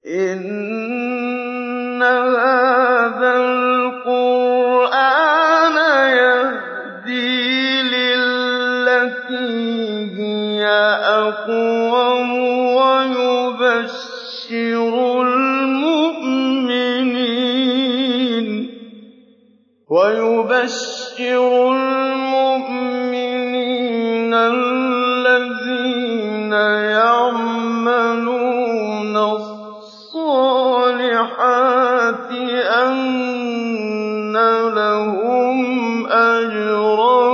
إِنَّ هَٰذَا الْقُرْآنَ يَهْدِي لِلَّتِي هِيَ أَقْوَمُ وَيُبَشِّرُ الْمُؤْمِنِينَ الَّذِينَ يَعْمَلُونَ الصَّالِحَاتِ أَنَّ لَهُمْ أَجْرًا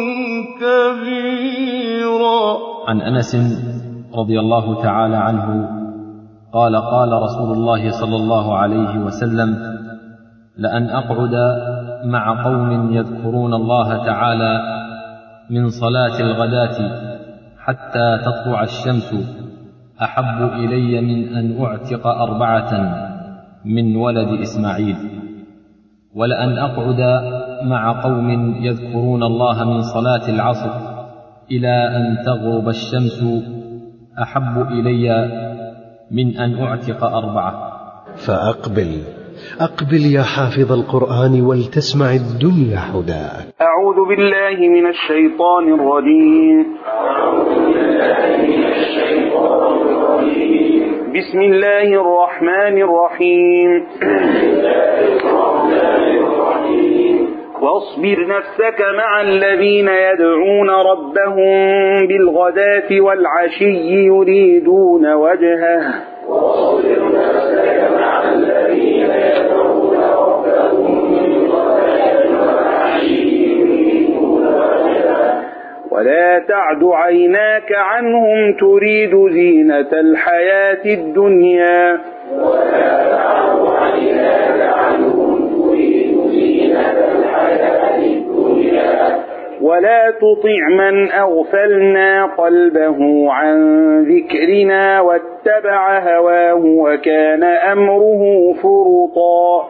كَبِيرًا عن انس رضي الله تعالى عنه قال قال رسول الله صلى الله عليه وسلم لان اقعد مع قوم يذكرون الله تعالى من صلاه الغداه حتى تطلع الشمس احب الي من ان اعتق اربعه من ولد اسماعيل ولان اقعد مع قوم يذكرون الله من صلاه العصر الى ان تغرب الشمس احب الي من ان اعتق اربعه فأقبل أقبل يا حافظ القرآن ولتسمع الدنيا حداك أعوذ بالله من الشيطان الرجيم بسم الله الرحمن الرحيم واصبر نفسك مع الذين يدعون ربهم بالغداة والعشي يريدون وجهه ولا تعد عيناك عنهم تريد زينة الحياة الدنيا ولا تطع من أغفلنا قلبه عن ذكرنا واتبع هواه وكان أمره فرطا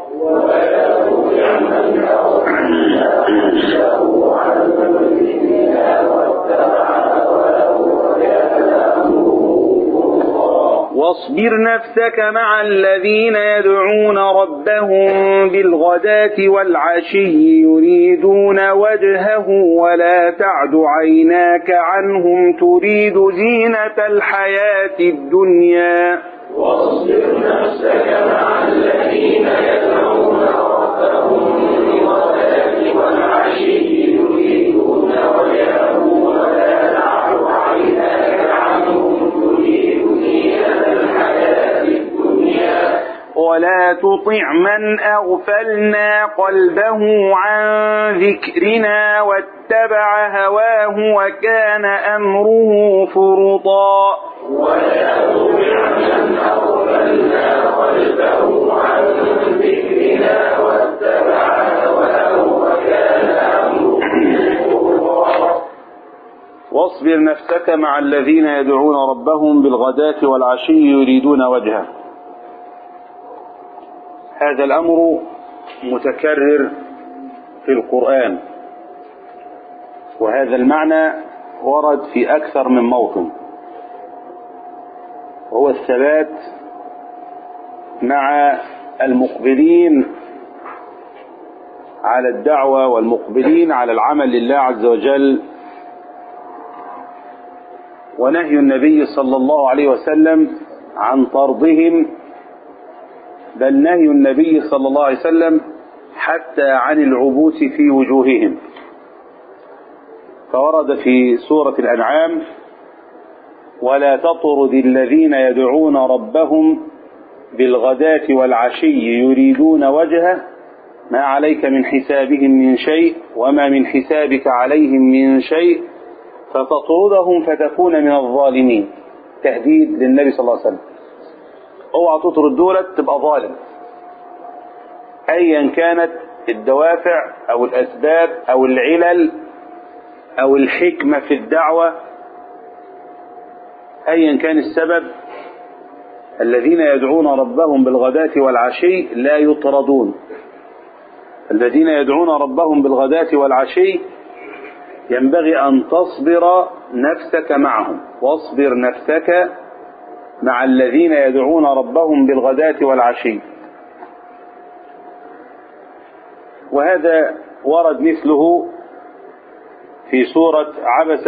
واصبر نفسك مع الذين يدعون ربهم بالغداة والعشي يريدون وجهه ولا تعد عيناك عنهم تريد زينة الحياة الدنيا واصبر نفسك مع الذين يدعون ربهم بالغداة والعشي يريدون وجهه ولا تعد عيناك عنهم تريد زينة الحياة الدنيا ولا تطع من أغفلنا قلبه عن ذكرنا واتبع هواه وكان أمره فرطا ولا تطع من أغفلنا قلبه عن ذكرنا واتبع هواه وكان أمره فرطا واصبر نفسك مع الذين يدعون ربهم بالغداة والعشي يريدون وجهه هذا الأمر متكرر في القرآن وهذا المعنى ورد في أكثر من موطن وهو الثبات مع المقبلين على الدعوة والمقبلين على العمل لله عز وجل ونهي النبي صلى الله عليه وسلم عن طردهم بل نهي النبي صلى الله عليه وسلم حتى عن العبوس في وجوههم فورد في سورة الأنعام ولا تطرد الذين يدعون ربهم بالغداة والعشي يريدون وجهه ما عليك من حسابهم من شيء وما من حسابك عليهم من شيء فتطردهم فتكون من الظالمين تهديد للنبي صلى الله عليه وسلم اوعى تطرد دولت تبقى ظالم ايا كانت الدوافع او الاسباب او العلل او الحكمه في الدعوه ايا كان السبب الذين يدعون ربهم بالغداة والعشي لا يطردون الذين يدعون ربهم بالغداة والعشي ينبغي أن تصبر نفسك معهم واصبر نفسك مع الذين يدعون ربهم بالغداة والعشي وهذا ورد مثله في سورة عبس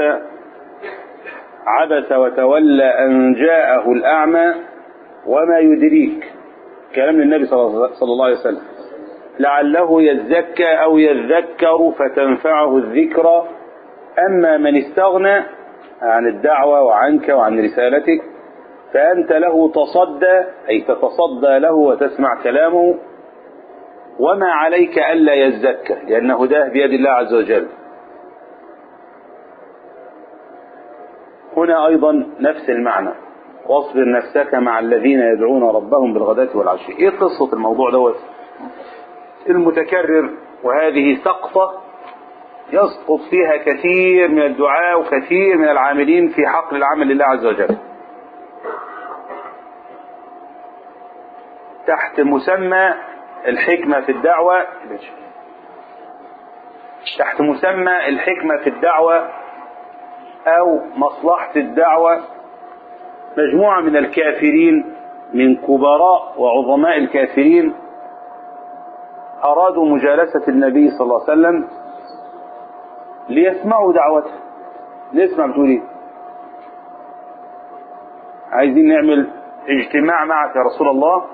عبس وتولى أن جاءه الأعمى وما يدريك كلام النبي صلى الله عليه وسلم لعله يزكى أو يذكر فتنفعه الذكرى أما من استغنى عن الدعوة وعنك وعن رسالتك فأنت له تصدى أي تتصدى له وتسمع كلامه وما عليك ألا يزكى لأن هداه بيد الله عز وجل هنا أيضا نفس المعنى واصبر نفسك مع الذين يدعون ربهم بالغداة والعشي ايه قصة الموضوع دوت المتكرر وهذه سقطة يسقط فيها كثير من الدعاء وكثير من العاملين في حقل العمل لله عز وجل تحت مسمى الحكمة في الدعوة تحت مسمى الحكمة في الدعوة أو مصلحة الدعوة مجموعة من الكافرين من كبراء وعظماء الكافرين أرادوا مجالسة النبي صلى الله عليه وسلم ليسمعوا دعوته نسمع بتقول ايه عايزين نعمل اجتماع معك يا رسول الله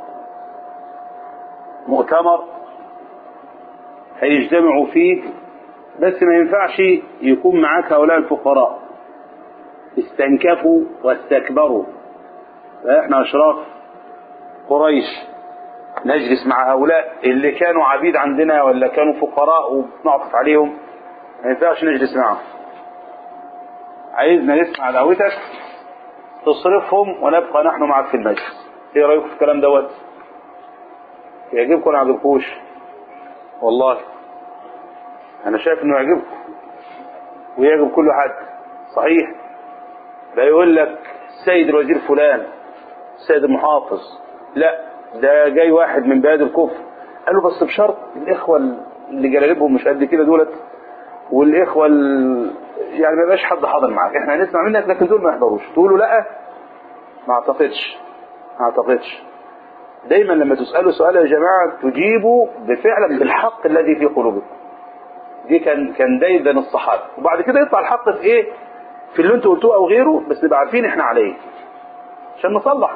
مؤتمر هيجتمعوا فيه بس ما ينفعش يكون معاك هؤلاء الفقراء استنكفوا واستكبروا فاحنا اشراف قريش نجلس مع هؤلاء اللي كانوا عبيد عندنا ولا كانوا فقراء وبنعطف عليهم ما ينفعش نجلس معهم عايزنا نسمع دعوتك تصرفهم ونبقى نحن معك في المجلس ايه رايكم في الكلام دوت يعجبكم ولا ما يعجبكوش والله انا شايف انه يعجبكم ويعجب كل حد صحيح لا يقول لك السيد الوزير فلان السيد المحافظ لا ده جاي واحد من بلاد الكفر قال له بس بشرط الاخوه اللي جلالبهم مش قد كده دولت والاخوه ال... يعني ما يبقاش حد حاضر معاك احنا هنسمع منك لكن دول ما يحضروش تقولوا لا ما اعتقدش ما اعتقدش دايما لما تسالوا سؤال يا جماعه تجيبوا بفعلا بالحق الذي في قلوبكم دي كان كان دايما الصحابه وبعد كده يطلع الحق في ايه في اللي انتوا قلتوه او غيره بس نبقى عارفين احنا على ايه عشان نصلح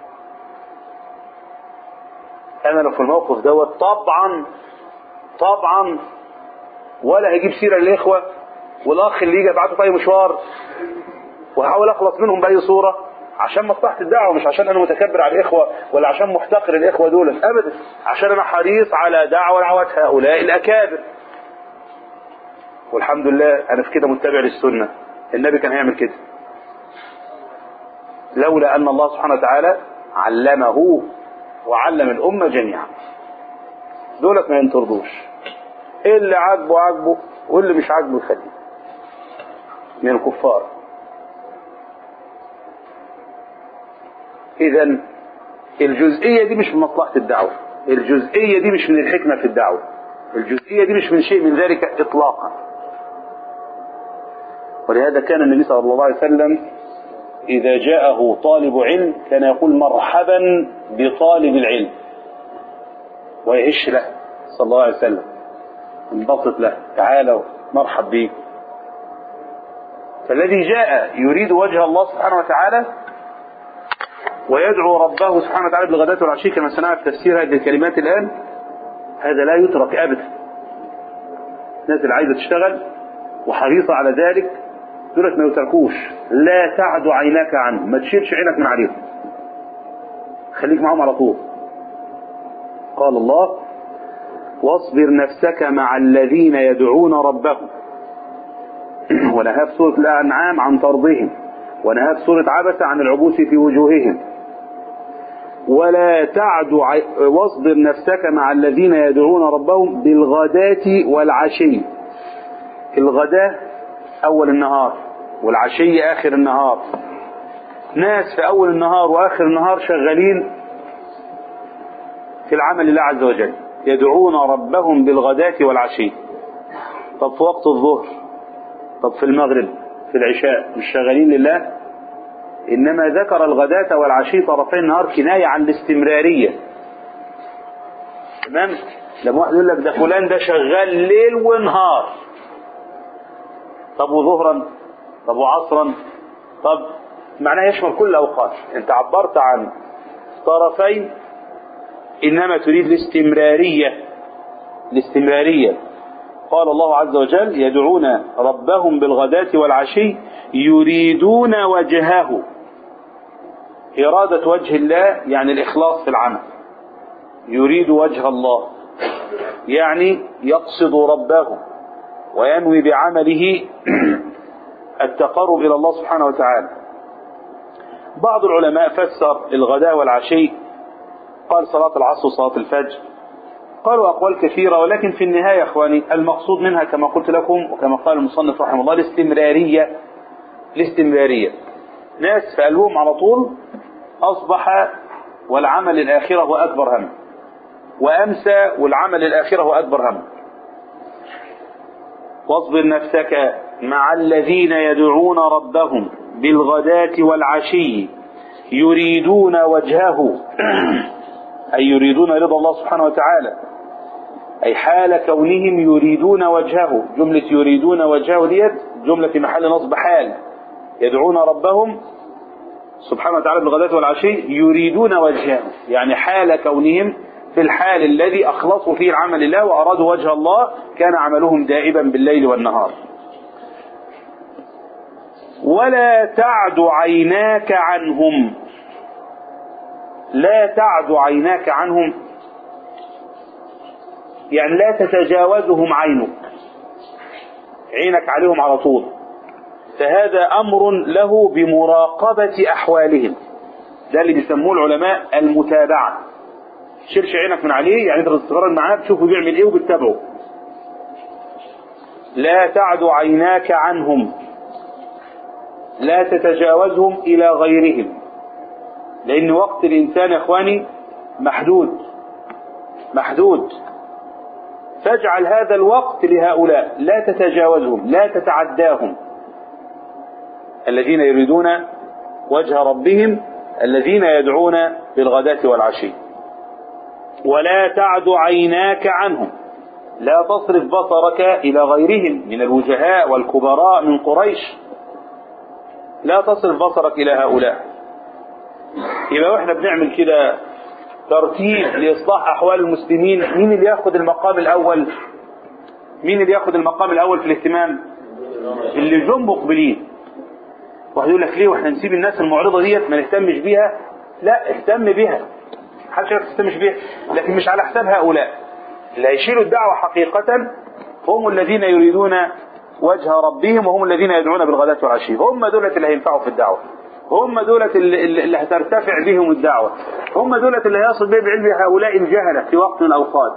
انا لو في الموقف دوت طبعا طبعا ولا هجيب سيره للاخوه والاخ اللي يجي ابعته في اي مشوار وهحاول اخلص منهم باي صوره عشان مصلحه الدعوه مش عشان انا متكبر على الاخوه ولا عشان محتقر الاخوه دول ابدا عشان انا حريص على دعوه دعوه هؤلاء الاكابر والحمد لله انا في كده متبع للسنه النبي كان هيعمل كده لولا ان الله سبحانه وتعالى علمه وعلم الامه جميعا دولت ما ينطردوش اللي عاجبه عاجبه واللي مش عاجبه يخليه من الكفار اذا الجزئيه دي مش من مصلحه الدعوه الجزئيه دي مش من الحكمه في الدعوه الجزئيه دي مش من شيء من ذلك اطلاقا ولهذا كان النبي صلى الله عليه وسلم إذا جاءه طالب علم كان يقول مرحبا بطالب العلم ويهش له صلى الله عليه وسلم انبسط له تعالوا مرحب بك فالذي جاء يريد وجه الله سبحانه وتعالى ويدعو ربه سبحانه وتعالى بالغداة والعشي كما سنعرف تفسير هذه الكلمات الآن هذا لا يترك أبدا الناس اللي عايزة تشتغل وحريصة على ذلك دولت ما يتركوش لا تعد عيناك عنهم ما تشيلش عينك من عليهم خليك معهم على طول قال الله واصبر نفسك مع الذين يدعون ربهم ونهى في سورة الأنعام عن طردهم ونهى في سورة عبس عن العبوس في وجوههم ولا تعد عي... واصبر نفسك مع الذين يدعون ربهم بالغداة والعشي الغداة أول النهار والعشي آخر النهار ناس في أول النهار وآخر النهار شغالين في العمل لله عز وجل يدعون ربهم بالغداة والعشي طب في وقت الظهر طب في المغرب في العشاء مش شغالين لله إنما ذكر الغداة والعشي طرفي النهار كناية عن الاستمرارية تمام لما واحد يقول لك ده فلان ده شغال ليل ونهار طب وظهرا طب وعصرا طب معناه يشمل كل الأوقات أنت عبرت عن طرفين إنما تريد الاستمرارية الاستمرارية قال الله عز وجل يدعون ربهم بالغداة والعشي يريدون وجهه إرادة وجه الله يعني الإخلاص في العمل يريد وجه الله يعني يقصد ربه وينوي بعمله التقرب إلى الله سبحانه وتعالى بعض العلماء فسر الغداء والعشي قال صلاة العصر وصلاة الفجر قالوا أقوال كثيرة ولكن في النهاية يا أخواني المقصود منها كما قلت لكم وكما قال المصنف رحمه الله الاستمرارية الاستمرارية ناس في قلبهم على طول أصبح والعمل الآخرة هو أكبر هم وأمسى والعمل الآخرة هو أكبر هم واصبر نفسك مع الذين يدعون ربهم بالغداة والعشي يريدون وجهه أي يريدون رضا الله سبحانه وتعالى أي حال كونهم يريدون وجهه جملة يريدون وجهه ديت جملة في محل نصب حال يدعون ربهم سبحانه وتعالى بالغداة والعشي يريدون وجهه يعني حال كونهم في الحال الذي أخلصوا فيه العمل لله وأرادوا وجه الله كان عملهم دائبا بالليل والنهار ولا تعد عيناك عنهم لا تعد عيناك عنهم يعني لا تتجاوزهم عينك عينك عليهم على طول فهذا أمر له بمراقبة أحوالهم ده اللي بيسموه العلماء المتابعة شيلش عينك من عليه يعني انت بتتفرج معاه بتشوفه بيعمل ايه وبتتابعه لا تعد عيناك عنهم لا تتجاوزهم إلى غيرهم لأن وقت الإنسان يا إخواني محدود محدود فاجعل هذا الوقت لهؤلاء لا تتجاوزهم لا تتعداهم الذين يريدون وجه ربهم الذين يدعون بالغداة والعشي ولا تعد عيناك عنهم لا تصرف بصرك إلى غيرهم من الوجهاء والكبراء من قريش لا تصرف بصرك إلى هؤلاء يبقى واحنا بنعمل كده ترتيب لإصلاح أحوال المسلمين مين اللي ياخد المقام الأول مين اللي ياخد المقام الأول في الاهتمام اللي جم مقبلين واحد يقول لك ليه واحنا نسيب الناس المعرضة ديت ما نهتمش بيها لا اهتم بيها محدش يقول تهتمش بيها لكن مش على حساب هؤلاء اللي هيشيلوا الدعوة حقيقة هم الذين يريدون وجه ربهم وهم الذين يدعون بالغداة والعشي هم دولة اللي هينفعوا في الدعوة هم دولة اللي, اللي هترتفع بهم الدعوة هم دولة اللي هيصل بهم علم هؤلاء الجهلة في وقت من الأوقات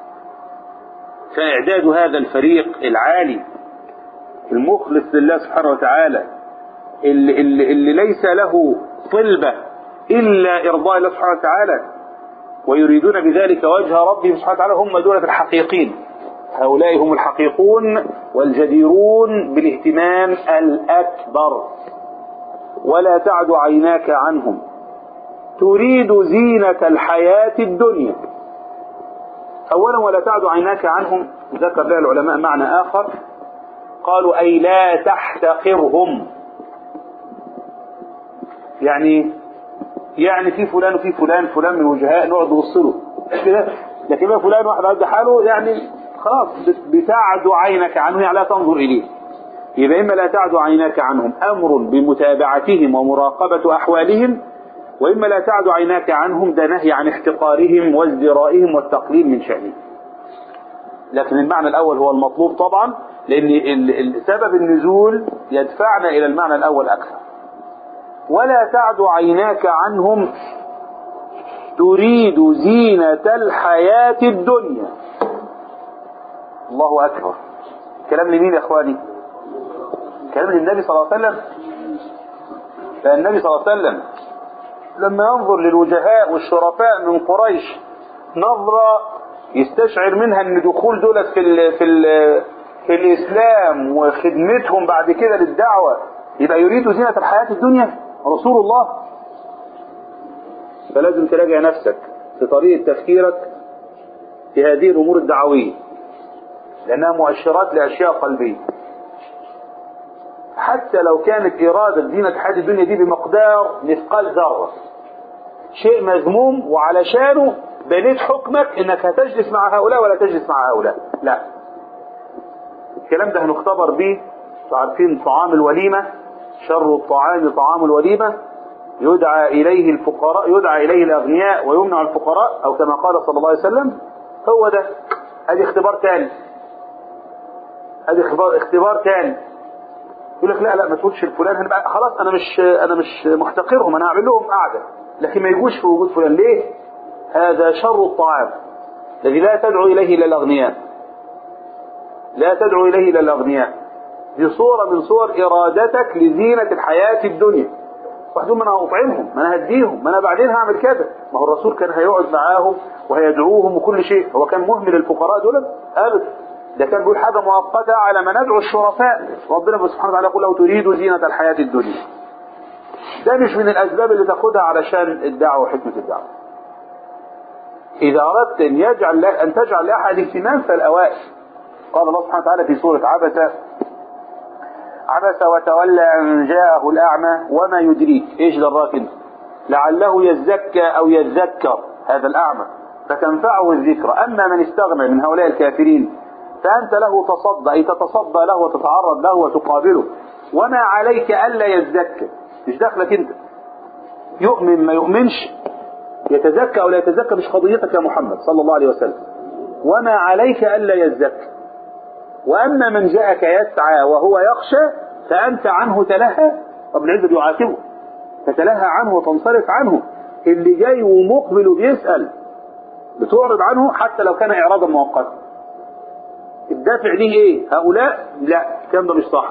فإعداد هذا الفريق العالي المخلص لله سبحانه وتعالى اللي, اللي, اللي ليس له طلبة إلا إرضاء الله سبحانه وتعالى ويريدون بذلك وجه ربهم سبحانه وتعالى هم دولة الحقيقين هؤلاء هم الحقيقون والجديرون بالاهتمام الأكبر ولا تعد عيناك عنهم تريد زينة الحياة الدنيا أولا ولا تعد عيناك عنهم ذكر لها العلماء معنى آخر قالوا أي لا تحتقرهم يعني يعني في فلان وفي فلان فلان من وجهاء نقعد نوصله كده لكن بقى فلان واحد قد حاله يعني خلاص بتعد عينك عنه يعني لا تنظر إليه يبقى إما لا تعد عيناك عنهم أمر بمتابعتهم ومراقبة أحوالهم وإما لا تعد عيناك عنهم ده نهي عن احتقارهم وازدرائهم والتقليل من شأنهم لكن المعنى الأول هو المطلوب طبعا لأن سبب النزول يدفعنا إلى المعنى الأول أكثر ولا تعد عيناك عنهم تريد زينة الحياة الدنيا الله أكبر كلام لمين يا إخواني كلام للنبي صلى الله عليه وسلم فالنبي صلى الله عليه وسلم لما ينظر للوجهاء والشرفاء من قريش نظرة يستشعر منها ان دخول دولت في ال في ال في الاسلام وخدمتهم بعد كده للدعوة يبقى يريد زينة الحياة الدنيا رسول الله فلازم تراجع نفسك في طريقة تفكيرك في هذه الأمور الدعوية لأنها مؤشرات لأشياء قلبية حتى لو كانت إرادة زينة حياة الدنيا دي بمقدار مثقال ذرة شيء مذموم وعلشانه بنيت حكمك انك هتجلس مع هؤلاء ولا تجلس مع هؤلاء لا الكلام ده هنختبر بيه عارفين طعام الوليمة شر الطعام طعام الوليمة يدعى إليه الفقراء يدعى إليه الأغنياء ويمنع الفقراء أو كما قال صلى الله عليه وسلم هو ده ادي اختبار تاني ادي اختبار اختبار تاني يقول لك لا لا ما تقولش الفلان هنبقى خلاص انا مش انا مش محتقرهم انا هعمل لهم قعده لكن ما يجوش في وجود فلان ليه؟ هذا شر الطعام الذي لا تدعو اليه الا الاغنياء لا تدعو اليه الا الاغنياء دي صوره من صور ارادتك لزينه الحياه الدنيا واحد يقول ما انا هطعمهم ما انا هديهم ما انا بعدين هعمل كذا ما هو الرسول كان هيقعد معاهم وهيدعوهم وكل شيء هو كان مهمل الفقراء دول ابدا ده كان بيقول حاجه مؤقته على ما ندعو الشرفاء ربنا سبحانه وتعالى يقول لو تريدوا زينه الحياه الدنيا ده مش من الاسباب اللي تاخدها علشان الدعوه وحكمه الدعوه اذا اردت ان يجعل ان تجعل لاحد اهتمام فالاوائل قال الله سبحانه وتعالى في سوره عبس عبس وتولى ان جاءه الاعمى وما يدريك ايش دراك انت لعله يزكى او يذكر هذا الاعمى فتنفعه الذكرى اما من استغنى من هؤلاء الكافرين فانت له تصدى اي تتصدى له وتتعرض له وتقابله وما عليك الا يزكى مش دخلك انت يؤمن ما يؤمنش يتزكى او لا يتزكى مش قضيتك يا محمد صلى الله عليه وسلم وما عليك الا يزكى واما من جاءك يسعى وهو يخشى فانت عنه تلهى رب العزه يعاتبه تتلهى عنه وتنصرف عنه اللي جاي ومقبل وبيسال بتعرض عنه حتى لو كان اعراضا مؤقتا الدافع ليه ايه هؤلاء لا الكلام ده مش صح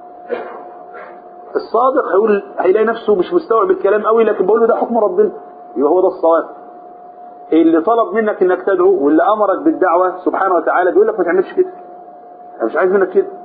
الصادق هيقول هيلاقي نفسه مش مستوعب الكلام قوي لكن بقول له ده حكم ربنا يبقى هو ده الصواب اللي طلب منك انك تدعو واللي امرك بالدعوه سبحانه وتعالى بيقول لك ما تعملش كده انا مش عايز منك كده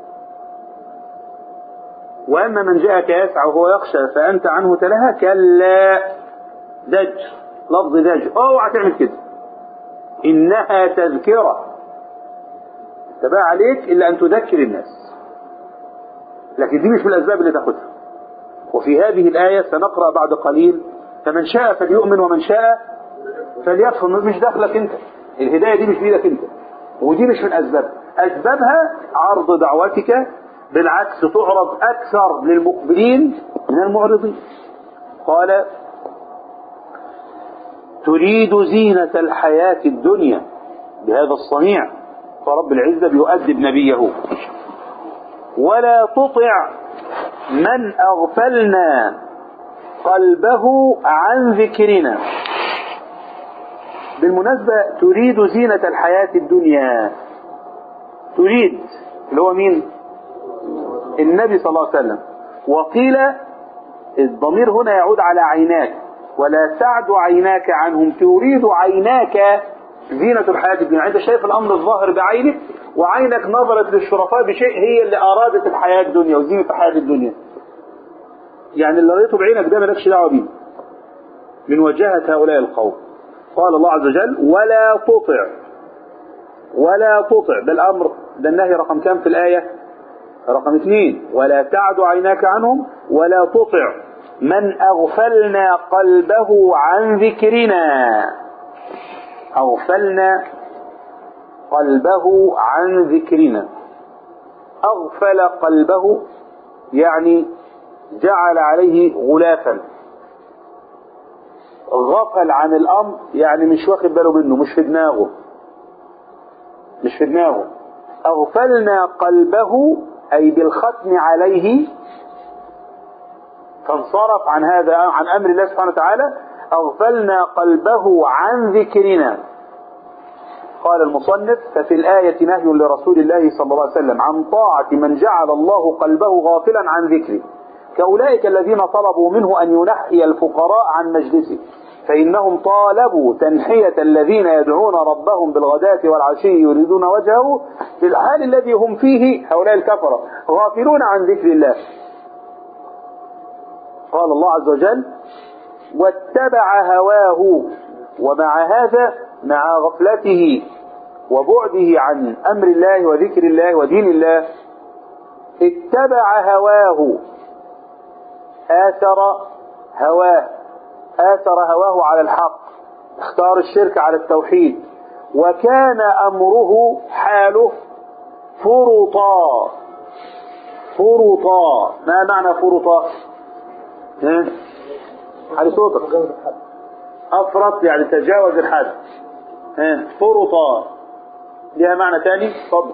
واما من جاءك يسعى وهو يخشى فانت عنه تلهى كلا دج لفظ دج اوعى تعمل كده انها تذكره تبع عليك الا ان تذكر الناس لكن دي مش من الاسباب اللي تاخدها وفي هذه الايه سنقرا بعد قليل فمن شاء فليؤمن ومن شاء فليكفر مش داخلك انت الهدايه دي مش بايدك انت ودي مش من اسبابها اسبابها عرض دعوتك بالعكس تعرض اكثر للمقبلين من المعرضين قال تريد زينة الحياة الدنيا بهذا الصنيع فرب العزة بيؤدب نبيه ولا تطع من أغفلنا قلبه عن ذكرنا بالمناسبة تريد زينة الحياة الدنيا تريد اللي هو مين النبي صلى الله عليه وسلم وقيل الضمير هنا يعود على عيناك ولا تعد عيناك عنهم تريد عيناك زينة الحياة الدنيا انت شايف الامر الظاهر بعينك وعينك نظرت للشرفاء بشيء هي اللي ارادت الحياة الدنيا وزينة الحياة الدنيا يعني اللي رأيته بعينك ده مالكش دعوة بيه من وجهة هؤلاء القوم قال الله عز وجل ولا تطع ولا تطع ده الامر ده النهي رقم كام في الآية رقم اثنين ولا تعد عيناك عنهم ولا تطع من أغفلنا قلبه عن ذكرنا أغفلنا قلبه عن ذكرنا أغفل قلبه يعني جعل عليه غلافا غفل عن الأمر يعني مش واخد باله منه مش في دماغه مش في دماغه أغفلنا قلبه أي بالختم عليه فانصرف عن هذا عن أمر الله سبحانه وتعالى أغفلنا قلبه عن ذكرنا قال المصنف ففي الآية نهي لرسول الله صلى الله عليه وسلم عن طاعة من جعل الله قلبه غافلا عن ذكره كأولئك الذين طلبوا منه أن ينحي الفقراء عن مجلسه فإنهم طالبوا تنحية الذين يدعون ربهم بالغداة والعشي يريدون وجهه في الحال الذي هم فيه هؤلاء الكفرة غافلون عن ذكر الله قال الله عز وجل واتبع هواه ومع هذا مع غفلته وبعده عن أمر الله وذكر الله ودين الله اتبع هواه آثر هواه آثر هواه على الحق اختار الشرك على التوحيد وكان أمره حاله فرطا فرطا ما معنى فرطا ها؟ على صوتك أفرط يعني تجاوز الحد ها؟ فرطا لها معنى تاني اتفضل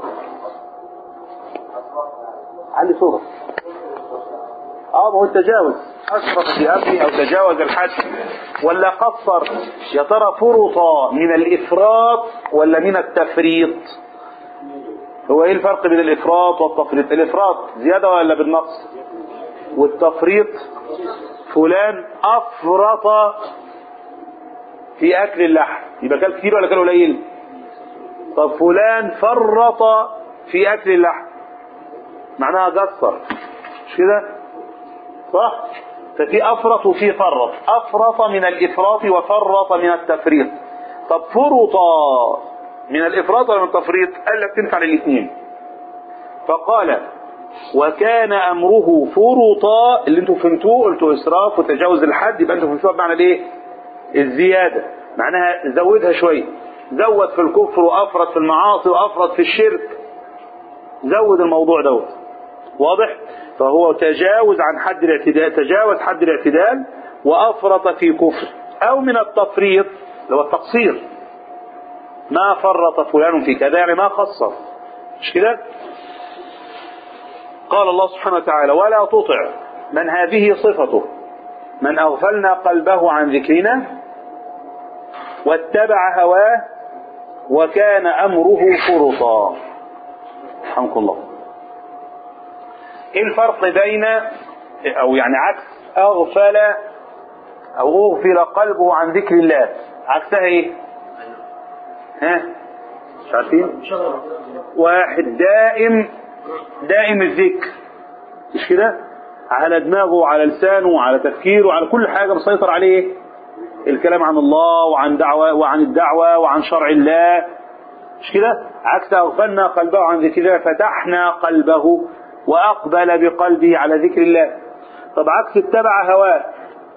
علي صوتك اه ما هو التجاوز أسرف في أمره أو تجاوز الحد ولا قصر يا ترى فرط من الإفراط ولا من التفريط هو إيه الفرق بين الإفراط والتفريط الإفراط زيادة ولا بالنقص والتفريط فلان أفرط في أكل اللحم يبقى كان كتير ولا كان قليل طب فلان فرط في أكل اللحم معناها قصر مش كده صح ففي أفرط وفي فرط أفرط من الإفراط وفرط من التفريط طب فرط من الإفراط ولا من التفريط قال لك تنفع للاثنين فقال وكان أمره فرطا اللي انتوا فهمتوه قلتوا إسراف وتجاوز الحد يبقى انتوا فهمتوها بمعنى الايه الزيادة معناها زودها شوية زود في الكفر وأفرط في المعاصي وأفرط في الشرك زود الموضوع دوت واضح فهو تجاوز عن حد الاعتدال تجاوز حد الاعتدال وأفرط في كفر أو من التفريط اللي هو التقصير ما فرط فلان في كذا يعني ما قصر مش كده قال الله سبحانه وتعالى ولا تطع من هذه صفته من أغفلنا قلبه عن ذكرنا واتبع هواه وكان أمره فرطا رحمك الله ايه الفرق بين او يعني عكس اغفل او اغفل قلبه عن ذكر الله عكسها ايه ها مش عارفين واحد دائم دائم الذكر مش كده على دماغه وعلى لسانه وعلى تفكيره وعلى كل حاجة مسيطر عليه الكلام عن الله وعن دعوة وعن الدعوة وعن شرع الله مش كده عكس أغفلنا قلبه عن ذكر الله فتحنا قلبه وأقبل بقلبه على ذكر الله طب عكس اتبع هواه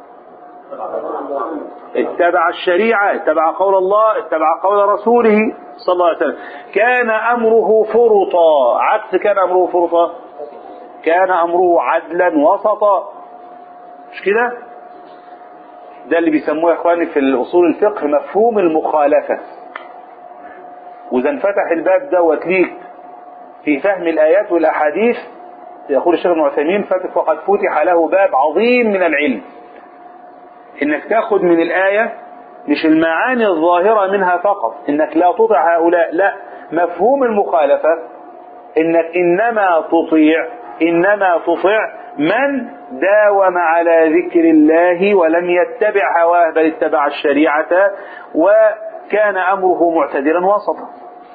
اتبع الشريعة اتبع قول الله اتبع قول رسوله صلى الله عليه وسلم كان أمره فرطا عكس كان أمره فرطا كان أمره عدلا وسطا مش كده ده اللي بيسموه يا اخواني في الاصول الفقه مفهوم المخالفة واذا انفتح الباب دوت ليك في فهم الايات والاحاديث يقول الشيخ ابن عثيمين فقد فتح له باب عظيم من العلم انك تاخد من الآية مش المعاني الظاهرة منها فقط انك لا تطع هؤلاء لا مفهوم المخالفة انك انما تطيع انما تطيع من داوم على ذكر الله ولم يتبع هواه بل اتبع الشريعة وكان امره معتدلا وسطا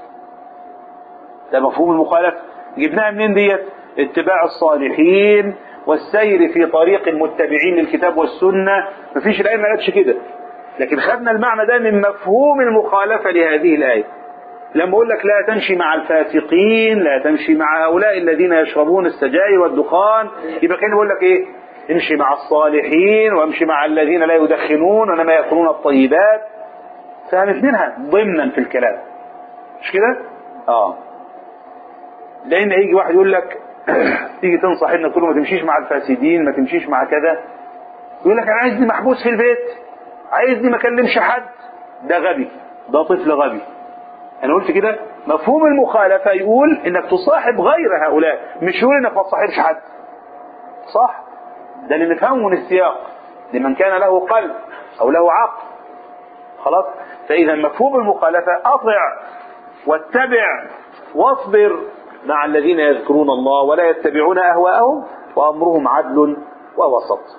ده مفهوم المخالفة جبناها منين ديت اتباع الصالحين والسير في طريق المتبعين للكتاب والسنة مفيش الآية ما قالتش كده لكن خدنا المعنى ده من مفهوم المخالفة لهذه الآية لما أقول لك لا تمشي مع الفاسقين لا تمشي مع هؤلاء الذين يشربون السجاير والدخان يبقى كان يقول لك إيه امشي مع الصالحين وامشي مع الذين لا يدخنون وانما ياكلون الطيبات فهمت منها ضمنا في الكلام مش كده اه لان يجي واحد يقول لك تيجي تنصح ابنك تقول له ما تمشيش مع الفاسدين ما تمشيش مع كذا يقول لك انا عايزني محبوس في البيت عايزني ما اكلمش حد ده غبي ده طفل غبي انا قلت كده مفهوم المخالفه يقول انك تصاحب غير هؤلاء مش يقول انك ما تصاحبش حد صح ده اللي نفهمه من السياق لمن كان له قلب او له عقل خلاص فاذا مفهوم المخالفه اطع واتبع واصبر مع الذين يذكرون الله ولا يتبعون أهواءهم وأمرهم عدل ووسط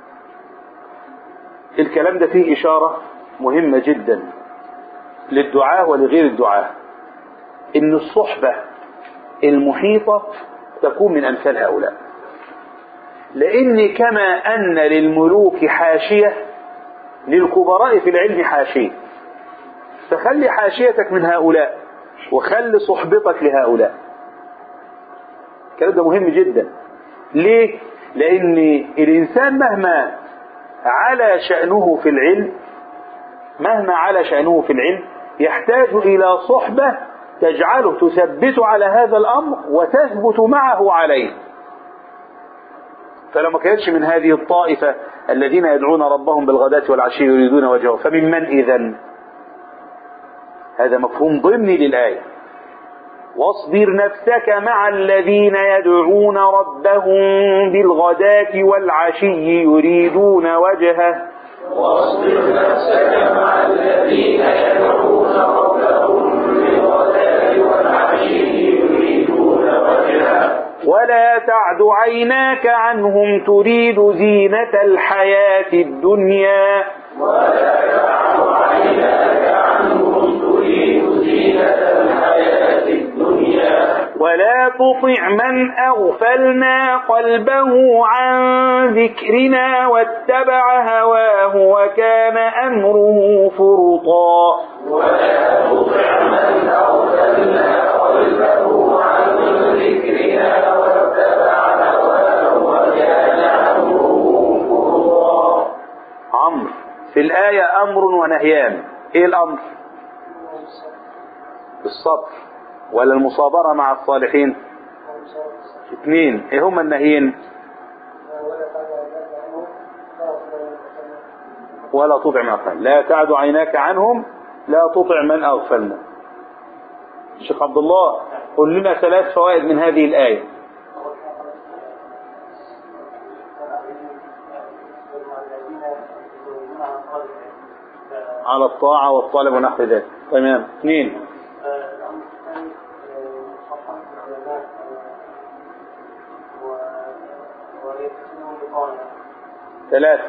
الكلام ده فيه إشارة مهمة جدا للدعاة ولغير الدعاة إن الصحبة المحيطة تكون من أمثال هؤلاء لأن كما أن للملوك حاشية للكبراء في العلم حاشية فخلي حاشيتك من هؤلاء وخلي صحبتك لهؤلاء الكلام ده مهم جدا ليه؟ لأن الإنسان مهما على شأنه في العلم مهما على شأنه في العلم يحتاج إلى صحبة تجعله تثبت على هذا الأمر وتثبت معه عليه فلو ما كانتش من هذه الطائفة الذين يدعون ربهم بالغداة والعشي يريدون وجهه فمن من إذن هذا مفهوم ضمني للآية واصبر نفسك مع الذين يدعون ربهم بالغداة والعشي يريدون وجهه واصبر نفسك مع الذين يدعون ربهم بالغداة والعشي يريدون وجهه ولا تعد عيناك عنهم تريد زينة الحياة الدنيا ولا تعد عيناك عنهم تريد زينة الحياة الدنيا ولا تطع من أغفلنا قلبه عن ذكرنا واتبع هواه وكان أمره فرطا ولا تطع من أغفلنا قلبه عن ذكرنا واتبع هواه وكان أمره فرطا عمرو في الآية أمر ونهيان إيه الأمر الصبر ولا المصابرة مع الصالحين اثنين ايه هما النهيين ولا تطع من أغفلنا لا تعد عيناك عنهم لا تطع من أغفلنا الشيخ عبد الله قل لنا ثلاث فوائد من هذه الآية على الطاعة والطلب ونحو ذلك تمام اثنين ثلاثة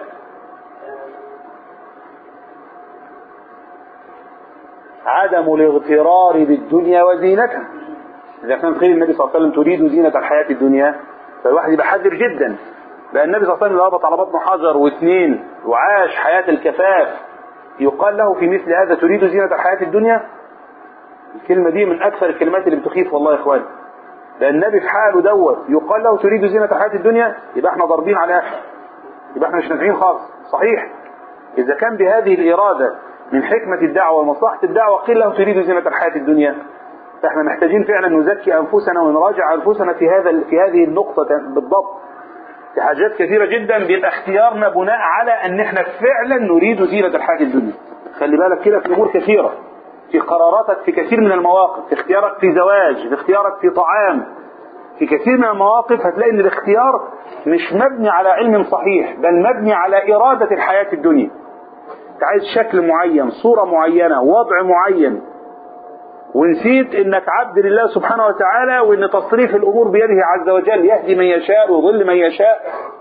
عدم الاغترار بالدنيا وزينتها إذا كان قيل النبي صلى الله عليه وسلم تريد زينة الحياة الدنيا فالواحد يبقى حذر جدا لأن النبي صلى الله عليه وسلم ربط على بطنه حجر واثنين وعاش حياة الكفاف يقال له في مثل هذا تريد زينة الحياة الدنيا الكلمة دي من أكثر الكلمات اللي بتخيف والله يا إخواني لأن النبي في حاله دوت يقال له تريد زينة الحياة الدنيا يبقى احنا ضاربين على آخر يبقى احنا مش نافعين خالص صحيح إذا كان بهذه الإرادة من حكمة الدعوة ومصلحة الدعوة قيل له تريد زينة الحياة الدنيا فاحنا محتاجين فعلا نزكي أنفسنا ونراجع أنفسنا في هذا في هذه النقطة بالضبط في حاجات كثيرة جدا بيبقى اختيارنا بناء على أن احنا فعلا نريد زينة الحياة الدنيا خلي بالك كده في أمور كثيرة في قراراتك في كثير من المواقف في اختيارك في زواج في اختيارك في طعام في كثير من المواقف هتلاقي ان الاختيار مش مبني على علم صحيح بل مبني على إرادة الحياة الدنيا انت عايز شكل معين صورة معينة وضع معين ونسيت انك عبد لله سبحانه وتعالى وان تصريف الامور بيده عز وجل يهدي من يشاء ويضل من يشاء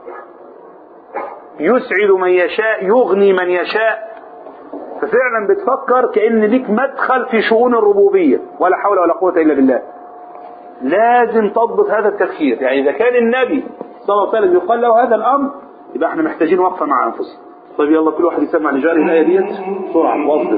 يسعد من يشاء يغني من يشاء ففعلا بتفكر كأن ليك مدخل في شؤون الربوبية ولا حول ولا قوة إلا بالله لازم تضبط هذا التفكير يعني إذا كان النبي صلى الله عليه وسلم يقال له هذا الأمر يبقى احنا محتاجين وقفة مع أنفسنا طيب يلا كل واحد يسمع لجاره الآية ديت بسرعة واصل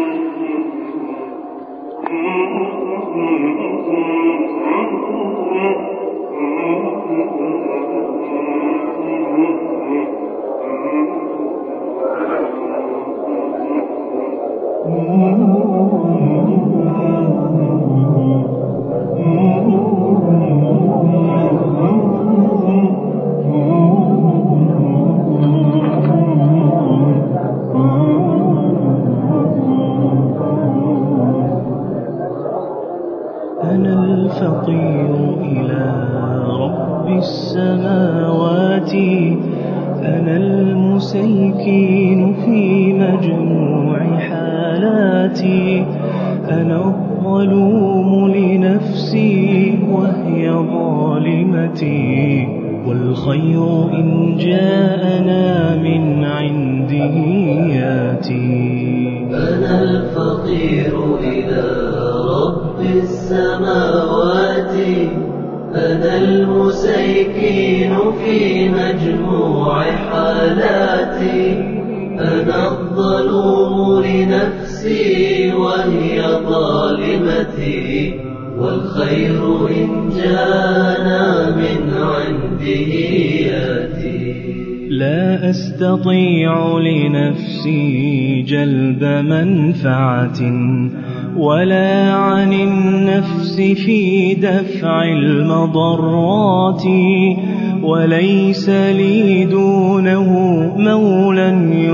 أنا الفقير إلى رب السماوات أنا المسيكين في مجموع حالاتي أنا الظلوم لنفسي وهي ظالمتي والخير إن جاءنا من عنده ياتي أنا الفقير إلى رب السماوات أنا المسيكين في مجموع حالاتي أنا الظلوم لنفسي وهي ظالمتي والخير إن جانا من عنده ياتي لا أستطيع لنفسي جلب منفعة ولا عن النفس في دفع المضرات وليس لي دونه مولى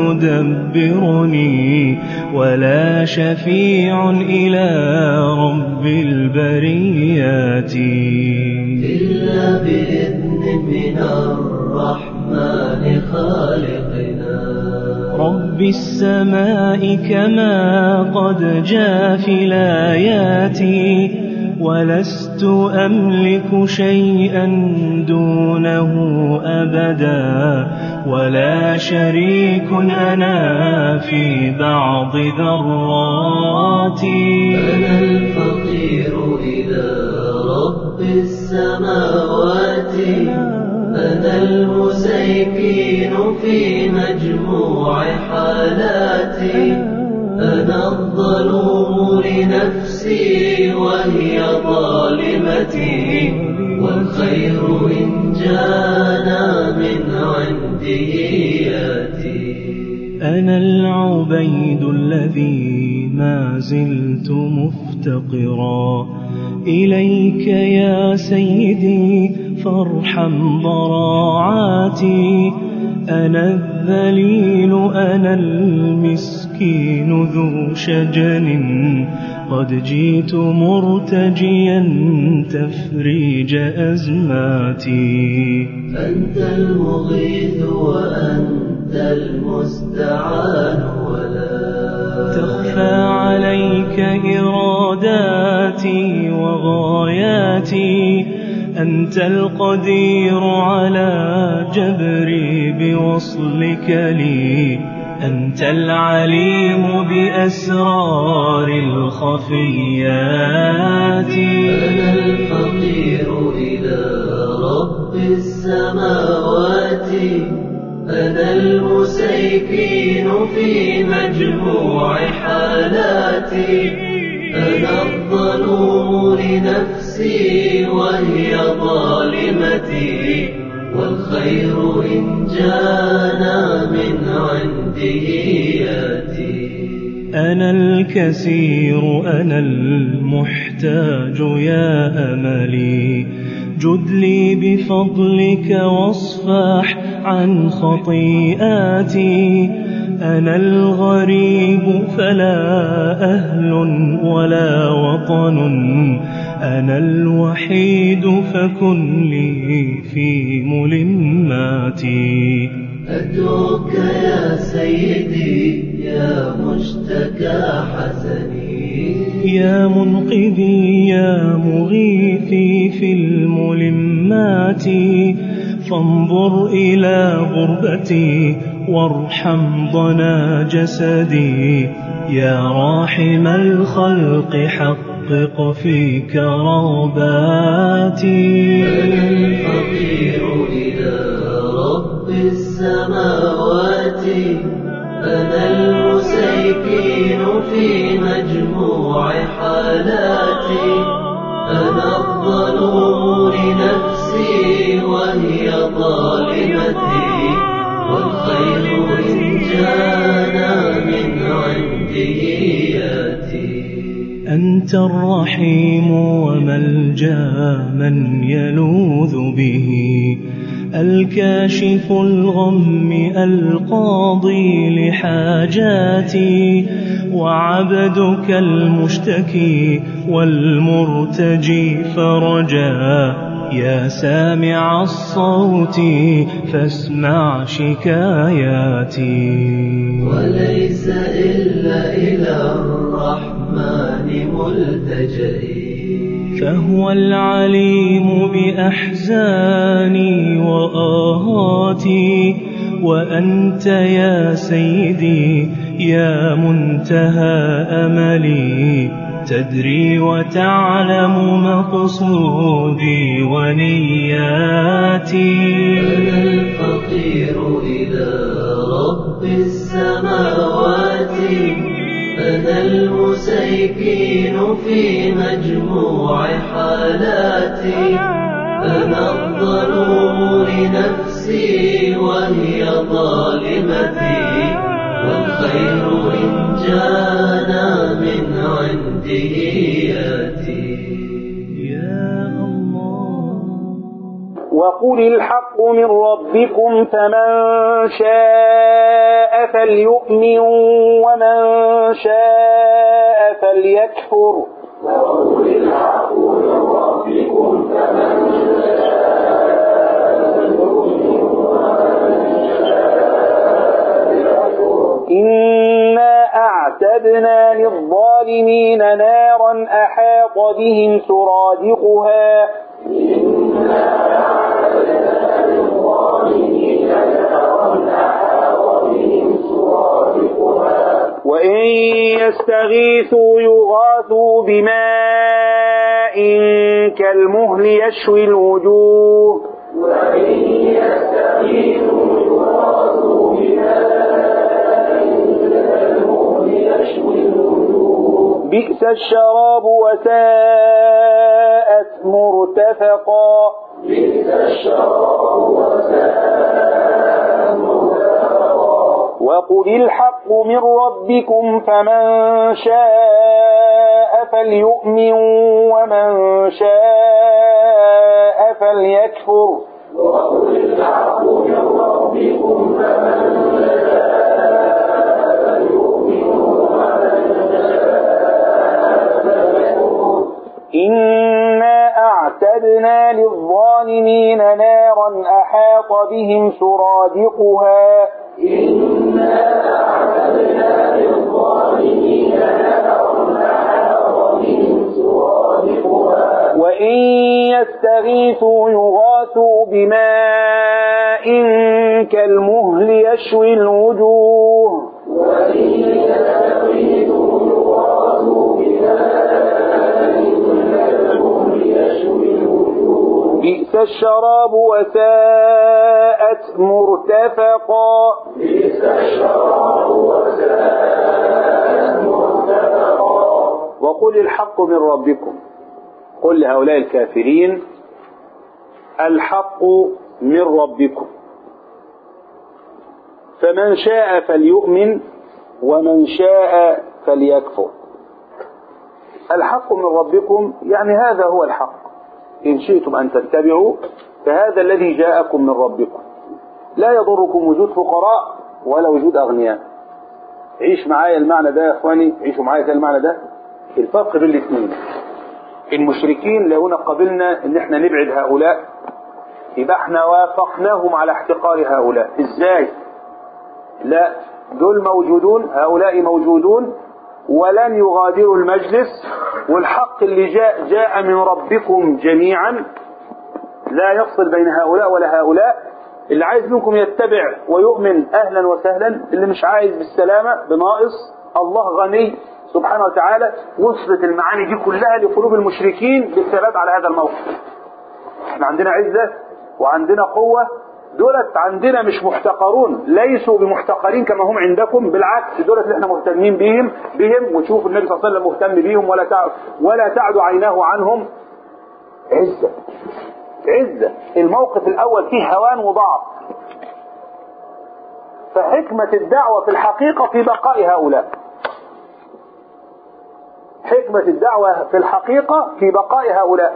يدبرني ولا شفيع إلى رب البريات إلا بإذن من الرحمن خالقنا رب السماء كما قد جاء في الآيات ولست أملك شيئا دونه أبدا ولا شريك أنا في بعض ذراتي أنا الفقير إلى رب السماوات أنا المسيكين في مجموع حالاتي أنا الظلوم لنفسي وهي ظالمتي والخير إن جانا من عنده ياتي أنا العبيد الذي ما زلت مفتقرا إليك يا سيدي فارحم ضراعاتي أنا الذليل أنا المسكين ذو شجن قد جئت مرتجيا تفريج أزماتي أنت المغيث وأنت المستعان ولا تخفى عليك إراداتي وغاياتي أنت القدير على جبري بوصلك لي أنت العليم بأسرار الخفيات أنا الفقير إلى رب السماوات أنا المسيكين في مجموع حالاتي أنا الظلوم لنفسي وهي ظالمتي والخير إن جانا من عنده ياتي أنا الكثير أنا المحتاج يا أملي جد لي بفضلك واصفح عن خطيئاتي أنا الغريب فلا أهل ولا وطن أنا الوحيد فكن لي في ملماتي أدعوك يا سيدي يا مشتكى حسني يا منقذي يا مغيثي في الملمات فانظر إلى غربتي وارحم ضنا جسدي يا راحم الخلق حقق في كرباتي أنا الفقير إلى رب السماوات أنا المسيكين في مجموع حالاتي أنا الظلوم لنفسي وهي ظالمتي والخير إن جانا من عنده ياتي أنت الرحيم وملجا من يلوذ به الكاشف الغم القاضي لحاجاتي وعبدك المشتكي والمرتجي فرجا يا سامع الصوت فاسمع شكاياتي وليس إلا إلى الرحمن ملتجئي فهو العليم بأحزاني وآهاتي وأنت يا سيدي يا منتهى أملي تدري وتعلم مقصودي ونياتي أنا الفقير إلى رب السماوات أنا المسيكين في مجموع حالاتي أنا الظلوم لنفسي وهي ظالمتي والخير إن جانا من عنده يأتي يا الله وقل الحق من ربكم فمن شاء فليؤمن ومن شاء فليكفر إنا أعتدنا للظالمين نارا أحاط بهم سرادقها وإن يستغيثوا يغاثوا بماء كالمهل يشوي الوجوه بئس الشراب وساءت مرتفقا وقل الحق من ربكم فمن شاء فليؤمن ومن شاء فليكفر إنا أعتدنا للظالمين نارا أحاط بهم سرادقها وإن يستغيثوا يغاثوا بماء كالمهل يشوي الوجوه بئس الشراب وساءت مرتفقا وقل الحق من ربكم قل لهؤلاء الكافرين الحق من ربكم فمن شاء فليؤمن ومن شاء فليكفر الحق من ربكم يعني هذا هو الحق إن شئتم أن تتبعوا فهذا الذي جاءكم من ربكم لا يضركم وجود فقراء ولا وجود أغنياء عيش معايا المعنى ده يا إخواني عيشوا معايا كده المعنى ده الفرق بين الاثنين المشركين لو قبلنا ان احنا نبعد هؤلاء يبقى احنا وافقناهم على احتقار هؤلاء ازاي لا دول موجودون هؤلاء موجودون ولن يغادروا المجلس والحق اللي جاء جاء من ربكم جميعا لا يفصل بين هؤلاء ولا هؤلاء اللي عايز منكم يتبع ويؤمن اهلا وسهلا اللي مش عايز بالسلامه بناقص الله غني سبحانه وتعالى وصلت المعاني دي كلها لقلوب المشركين بالثبات على هذا الموقف احنا عندنا عزة وعندنا قوة دولت عندنا مش محتقرون ليسوا بمحتقرين كما هم عندكم بالعكس دولت اللي احنا مهتمين بهم بهم وتشوف النبي صلى الله عليه وسلم مهتم بهم ولا تعد ولا تعد عيناه عنهم عزة عزة الموقف الأول فيه هوان وضعف فحكمة الدعوة في الحقيقة في بقاء هؤلاء حكمة الدعوة في الحقيقة في بقاء هؤلاء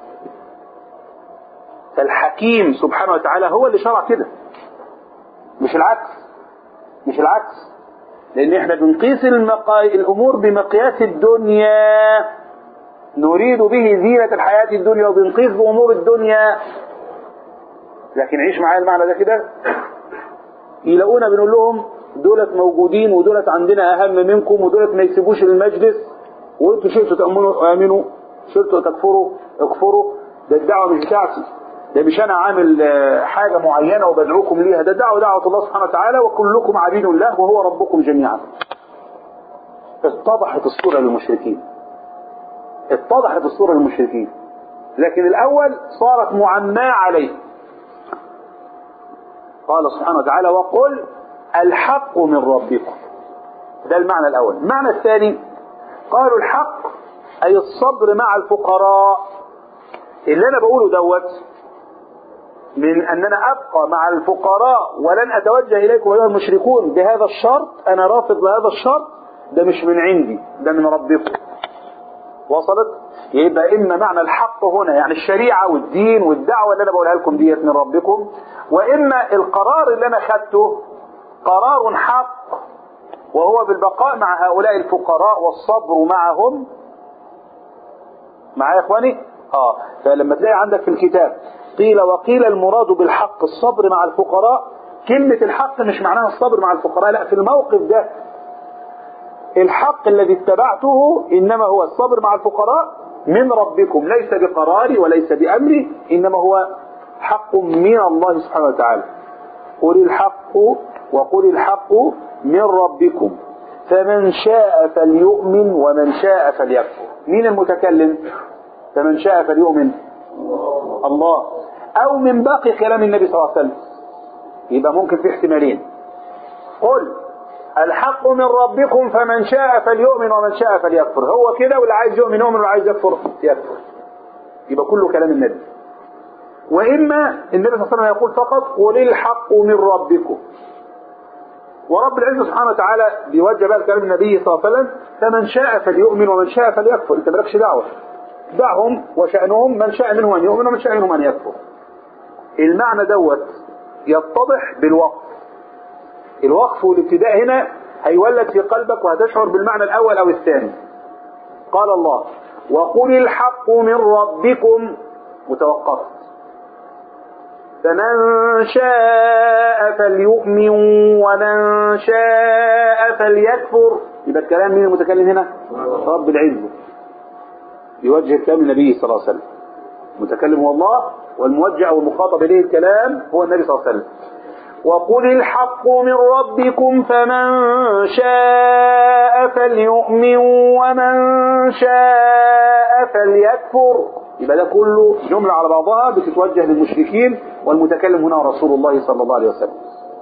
فالحكيم سبحانه وتعالى هو اللي شرع كده مش العكس مش العكس لان احنا بنقيس المقا... الامور بمقياس الدنيا نريد به زينة الحياة الدنيا وبنقيس بامور الدنيا لكن عيش معايا المعنى ده كده يلاقونا بنقول لهم دولت موجودين ودولت عندنا اهم منكم ودولت ما يسيبوش المجلس وانتوا شئتوا تأمنوا امنوا شئتوا تكفروا اكفروا ده الدعوة مش بتاعتي ده مش انا عامل حاجة معينة وبدعوكم ليها ده الدعوة دعوة الله سبحانه وتعالى وكلكم عبيد له وهو ربكم جميعا اتضحت الصورة للمشركين اتضحت الصورة للمشركين لكن الأول صارت معماة عليه قال سبحانه وتعالى وقل الحق من ربكم ده المعنى الأول المعنى الثاني قالوا الحق أي الصبر مع الفقراء اللي أنا بقوله دوت من أننا أبقى مع الفقراء ولن أتوجه إليكم أيها المشركون بهذا الشرط أنا رافض بهذا الشرط ده مش من عندي ده من ربكم وصلت يبقى إما معنى الحق هنا يعني الشريعة والدين والدعوة اللي أنا بقولها لكم ديت من ربكم وإما القرار اللي أنا خدته قرار حق وهو بالبقاء مع هؤلاء الفقراء والصبر معهم معايا يا اخواني اه فلما تلاقي عندك في الكتاب قيل وقيل المراد بالحق الصبر مع الفقراء كلمة الحق مش معناها الصبر مع الفقراء لا في الموقف ده الحق الذي اتبعته انما هو الصبر مع الفقراء من ربكم ليس بقراري وليس بامري انما هو حق من الله سبحانه وتعالى قل الحق وقل الحق من ربكم فمن شاء فليؤمن ومن شاء فليكفر مين المتكلم فمن شاء فليؤمن الله او من باقي كلام النبي صلى الله عليه وسلم يبقى ممكن في احتمالين قل الحق من ربكم فمن شاء فليؤمن ومن شاء فليكفر هو كده واللي عايز يؤمن يؤمن واللي عايز يكفر يكفر يبقى كله كلام النبي واما النبي صلى الله عليه وسلم يقول فقط قل الحق من ربكم ورب العزة سبحانه وتعالى بيوجه بقى كلام النبي صلى الله عليه وسلم فمن شاء فليؤمن ومن شاء فليكفر انت مالكش دعوه دعهم وشأنهم من شاء منهم ان يؤمن ومن شاء منهم ان يكفر المعنى دوت يتضح بالوقف الوقف والابتداء هنا هيولد في قلبك وهتشعر بالمعنى الاول او الثاني قال الله وقل الحق من ربكم وتوقفت فمن شاء فليؤمن ومن شاء فليكفر يبقى الكلام مين المتكلم هنا رب العزة يوجه كلام النبي صلى الله عليه وسلم المتكلم هو الله والموجه او المخاطب اليه الكلام هو النبي صلى الله عليه وسلم وقل الحق من ربكم فمن شاء فليؤمن ومن شاء فليكفر يبقى ده كله جملة على بعضها بتتوجه للمشركين والمتكلم هنا رسول الله صلى الله عليه وسلم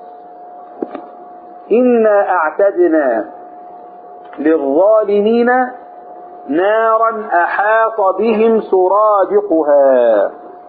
إنا أعتدنا للظالمين نارا أحاط بهم سرادقها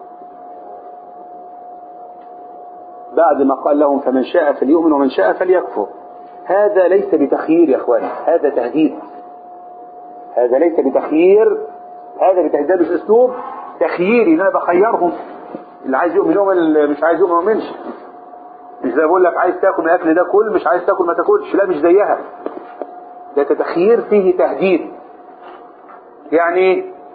بعد ما قال لهم فمن شاء فليؤمن ومن شاء فليكفر هذا ليس بتخيير يا اخواني هذا تهديد هذا ليس بتخيير هذا بتهديد مش اسلوب تخييري ان انا بخيرهم اللي عايز يؤمن يؤمن اللي مش عايز يؤمن ما يؤمنش مش زي بقول لك عايز تاكل الاكل ده كل مش عايز تاكل ما تاكلش لا مش زيها ده تخيير فيه تهديد يعني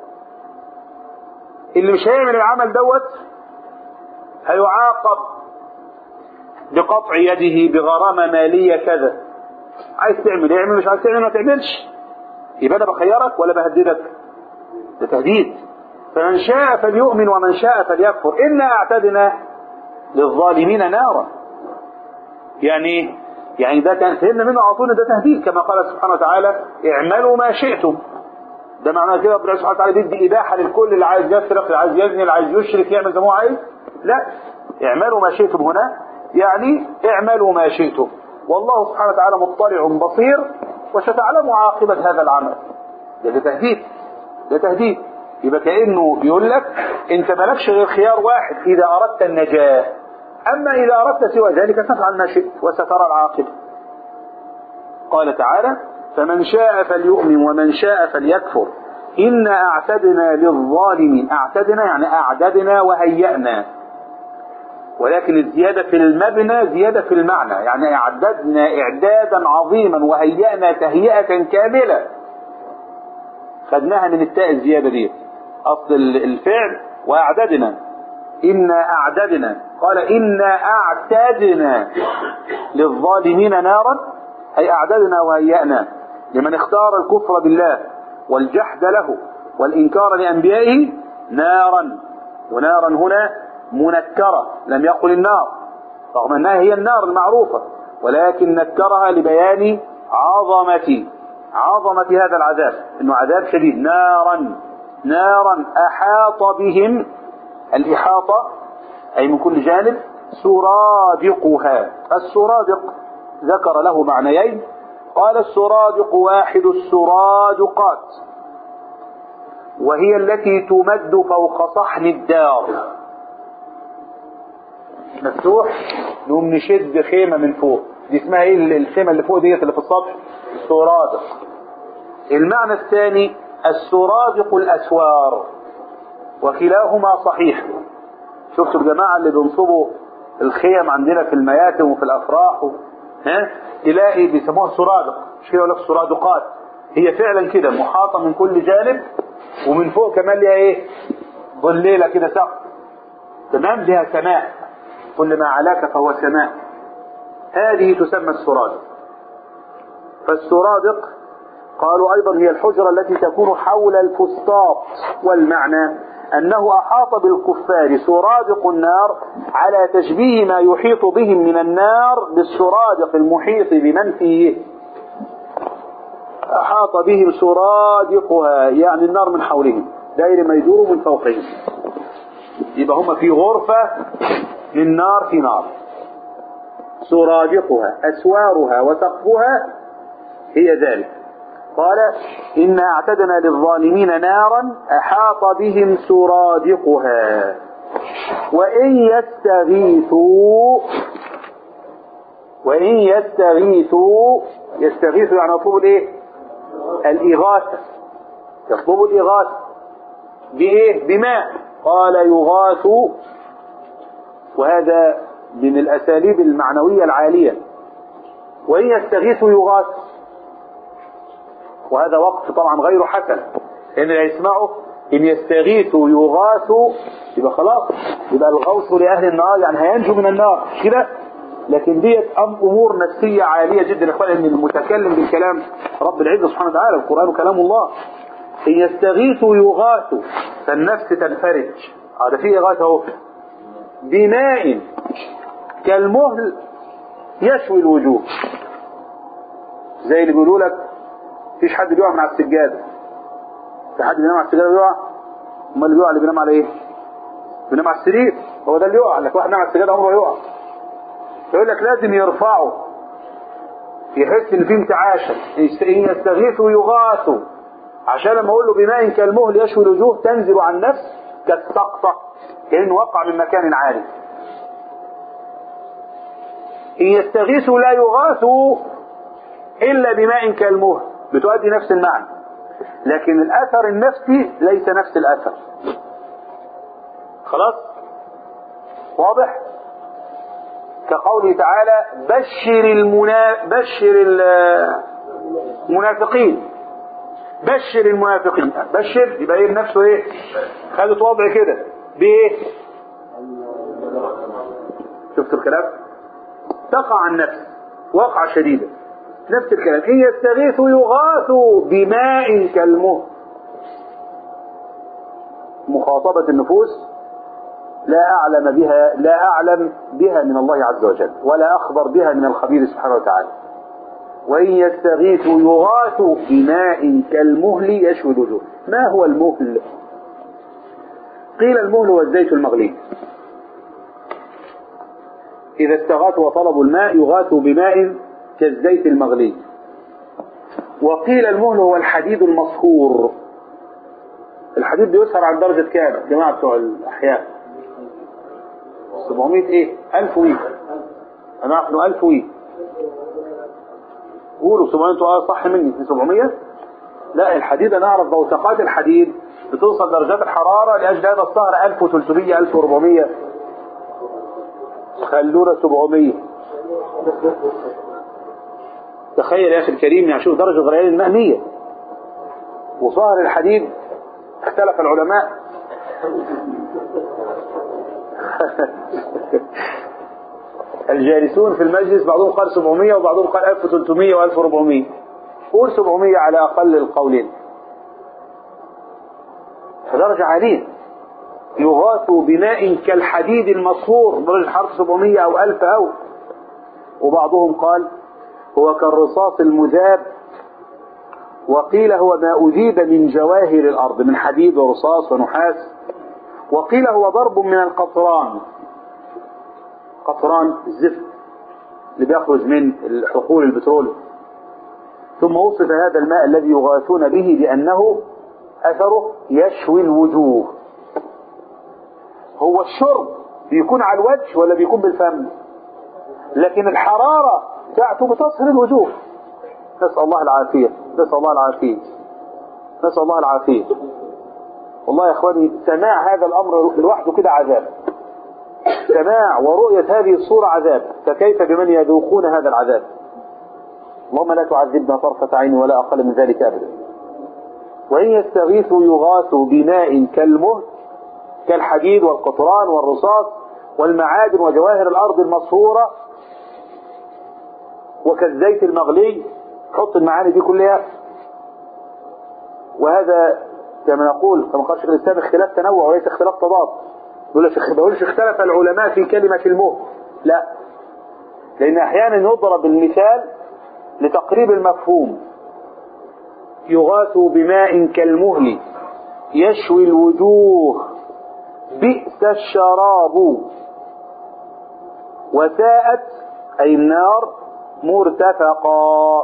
اللي مش هيعمل العمل دوت هيعاقب بقطع يده بغرامة مالية كذا عايز تعمل اعمل مش عايز تعمل ما تعملش يبقى انا بخيرك ولا بهددك ده تهديد فمن شاء فليؤمن ومن شاء فليكفر إنا أعتدنا للظالمين نارا يعني يعني ده كان فهمنا منه على طول ده تهديد كما قال سبحانه وتعالى اعملوا ما شئتم ده معناه كده ربنا سبحانه وتعالى بيدي إباحة للكل اللي عايز يسرق اللي عايز يزني اللي عايز يشرك يعمل زي ما هو عايز لا اعملوا ما شئتم هنا يعني اعملوا ما شئتم والله سبحانه وتعالى مطلع بصير وستعلموا عاقبة هذا العمل ده, ده تهديد ده تهديد يبقى كأنه بيقول لك انت مالكش غير خيار واحد اذا اردت النجاة اما اذا اردت سوى ذلك فافعل ما شئت وسترى العاقبة قال تعالى فمن شاء فليؤمن ومن شاء فليكفر إنا أعتدنا للظالمين أعتدنا يعني أعددنا وهيأنا ولكن الزيادة في المبنى زيادة في المعنى يعني أعددنا إعدادا عظيما وهيأنا تهيئة كاملة خدناها من التاء الزيادة دي أصل الفعل وأعددنا إنا أعددنا قال إنا أعتدنا للظالمين نارا أي أعددنا وهيأنا لمن اختار الكفر بالله والجحد له والإنكار لأنبيائه نارا ونارا هنا منكرة لم يقل النار رغم أنها هي النار المعروفة ولكن نكرها لبيان عظمة عظمة هذا العذاب انه عذاب شديد نارا نارا احاط بهم الاحاطة اي من كل جانب سرادقها السرادق ذكر له معنيين قال السرادق واحد السرادقات وهي التي تمد فوق صحن الدار مفتوح نقوم نشد خيمة من فوق دي اسمها ايه الخيمة اللي فوق ديت اللي في السطح سرادق المعنى الثاني السرادق الأسوار وكلاهما صحيح شفتوا الجماعة اللي بينصبوا الخيم عندنا في المياتم وفي الأفراح و... ها تلاقي بيسموها سرادق مش كده يقول لك سرادقات هي فعلا كده محاطة من كل جانب ومن فوق كمان ليها ايه ظليلة كده سقف تمام ليها سماء كل ما علاك فهو سماء هذه تسمى السرادق فالسرادق قالوا أيضا هي الحجرة التي تكون حول الفسطاط والمعنى أنه أحاط بالكفار سرادق النار على تشبيه ما يحيط بهم من النار بالسرادق المحيط بمن فيه أحاط بهم سرادقها يعني النار من حولهم دائر ما يدور من فوقهم يبقى هم في غرفة من نار في نار سرادقها أسوارها وسقفها هي ذلك قال إنا اعتدنا للظالمين نارا أحاط بهم سرادقها وإن يستغيثوا وإن يستغيثوا يستغيثوا يعني يطلبوا الإيه؟ الإغاثة يطلبوا الإغاثة بإيه؟ بماء قال يغاث وهذا من الأساليب المعنوية العالية وإن يستغيثوا يغاث وهذا وقف طبعا غير حسن لأن اللي يسمعه إن يستغيثوا يغاثوا يبقى خلاص يبقى الغوث لأهل النار يعني هينجو من النار مش كده لكن ديت أمور نفسية عالية جدا يا إخوان إن المتكلم بالكلام رب العزة سبحانه وتعالى القرآن كلام الله إن يستغيثوا يغاثوا فالنفس تنفرج هذا فيه إغاثة اهو بماء كالمهل يشوي الوجوه زي اللي بيقولوا لك مفيش حد بيقع من على السجادة في حد بينام على السجادة بيقع امال اللي بيقع اللي بينام على ايه بينام على السرير هو ده اللي يقع لك واحد نام على السجادة عمره يقع يقول لك لازم يرفعه يحس ان في انتعاشة ان يستغيثوا يغاثوا عشان لما اقول له بماء كالمهل يشوي الوجوه تنزل عن نفس كالسقطة كأنه وقع من مكان عالي إن يستغيثوا لا يغاثوا إلا بماء كالمهل بتؤدي نفس المعنى لكن الأثر النفسي ليس نفس الأثر خلاص واضح كقوله تعالى بشر المنا... بشر المنافقين بشر المنافقين بشر يبقى ايه نفسه ايه خدت وضع كده بايه شفت الكلام تقع النفس وقع شديدا نفس الكلام إن يستغيثوا يغاثوا بماء كالمهل مخاطبة النفوس لا أعلم بها لا أعلم بها من الله عز وجل ولا أخبر بها من الخبير سبحانه وتعالى وإن يستغيثوا يغاثوا بماء كالمهل يشوي الوجوه ما هو المهل قيل المهل هو الزيت المغلي إذا استغاثوا وطلبوا الماء يغاثوا بماء كالزيت المغلي وقيل المهل هو الحديد المصهور الحديد بيسهر عن درجة كام جماعة بتوع الأحياء 700 ايه 1000 وي نحن 1000 وي قولوا 700 اه صح مني 700 لا الحديد انا اعرف بوثقات الحديد بتوصل درجات الحرارة لأجل هذا الصهر 1300 1400 خلونا 700 تخيل يا أخي الكريم يعني شوف درجة غليان الماء 100 وصهر الحديد اختلف العلماء الجالسون في المجلس بعضهم قال 700 وبعضهم قال 1300 و1400 قول 700 على أقل القولين فدرجة عالية يغاث بماء كالحديد المصفور درجة حرف 700 أو 1000 أو وبعضهم قال هو كالرصاص المذاب وقيل هو ما أجيب من جواهر الأرض من حديد ورصاص ونحاس وقيل هو ضرب من القطران قطران الزفت اللي بيخرج من حقول البترول ثم وصف هذا الماء الذي يغاثون به بأنه أثره يشوي الوجوه هو الشرب بيكون على الوجه ولا بيكون بالفم لكن الحرارة بتاعته بتصهر الوجوه نسأل الله العافية نسأل الله العافية نسأل الله العافية والله يا اخواني سماع هذا الامر لوحده كده عذاب سماع ورؤية هذه الصورة عذاب فكيف بمن يذوقون هذا العذاب اللهم لا تعذبنا طرفة عين ولا أقل من ذلك أبدا وإن يستغيثوا يغاثوا بماء كالمهل كالحديد والقطران والرصاص والمعادن وجواهر الأرض المصفورة وكالزيت المغلي حط المعاني دي كلها وهذا كما نقول كما قال شيخ الإسلام اختلاف تنوع وليس اختلاف تضاد ما بقولش اختلف العلماء في كلمة المهل لا لأن أحيانا يضرب المثال لتقريب المفهوم يغاث بماء كالمهل يشوي الوجوه بئس الشراب وساءت أي النار مرتفقا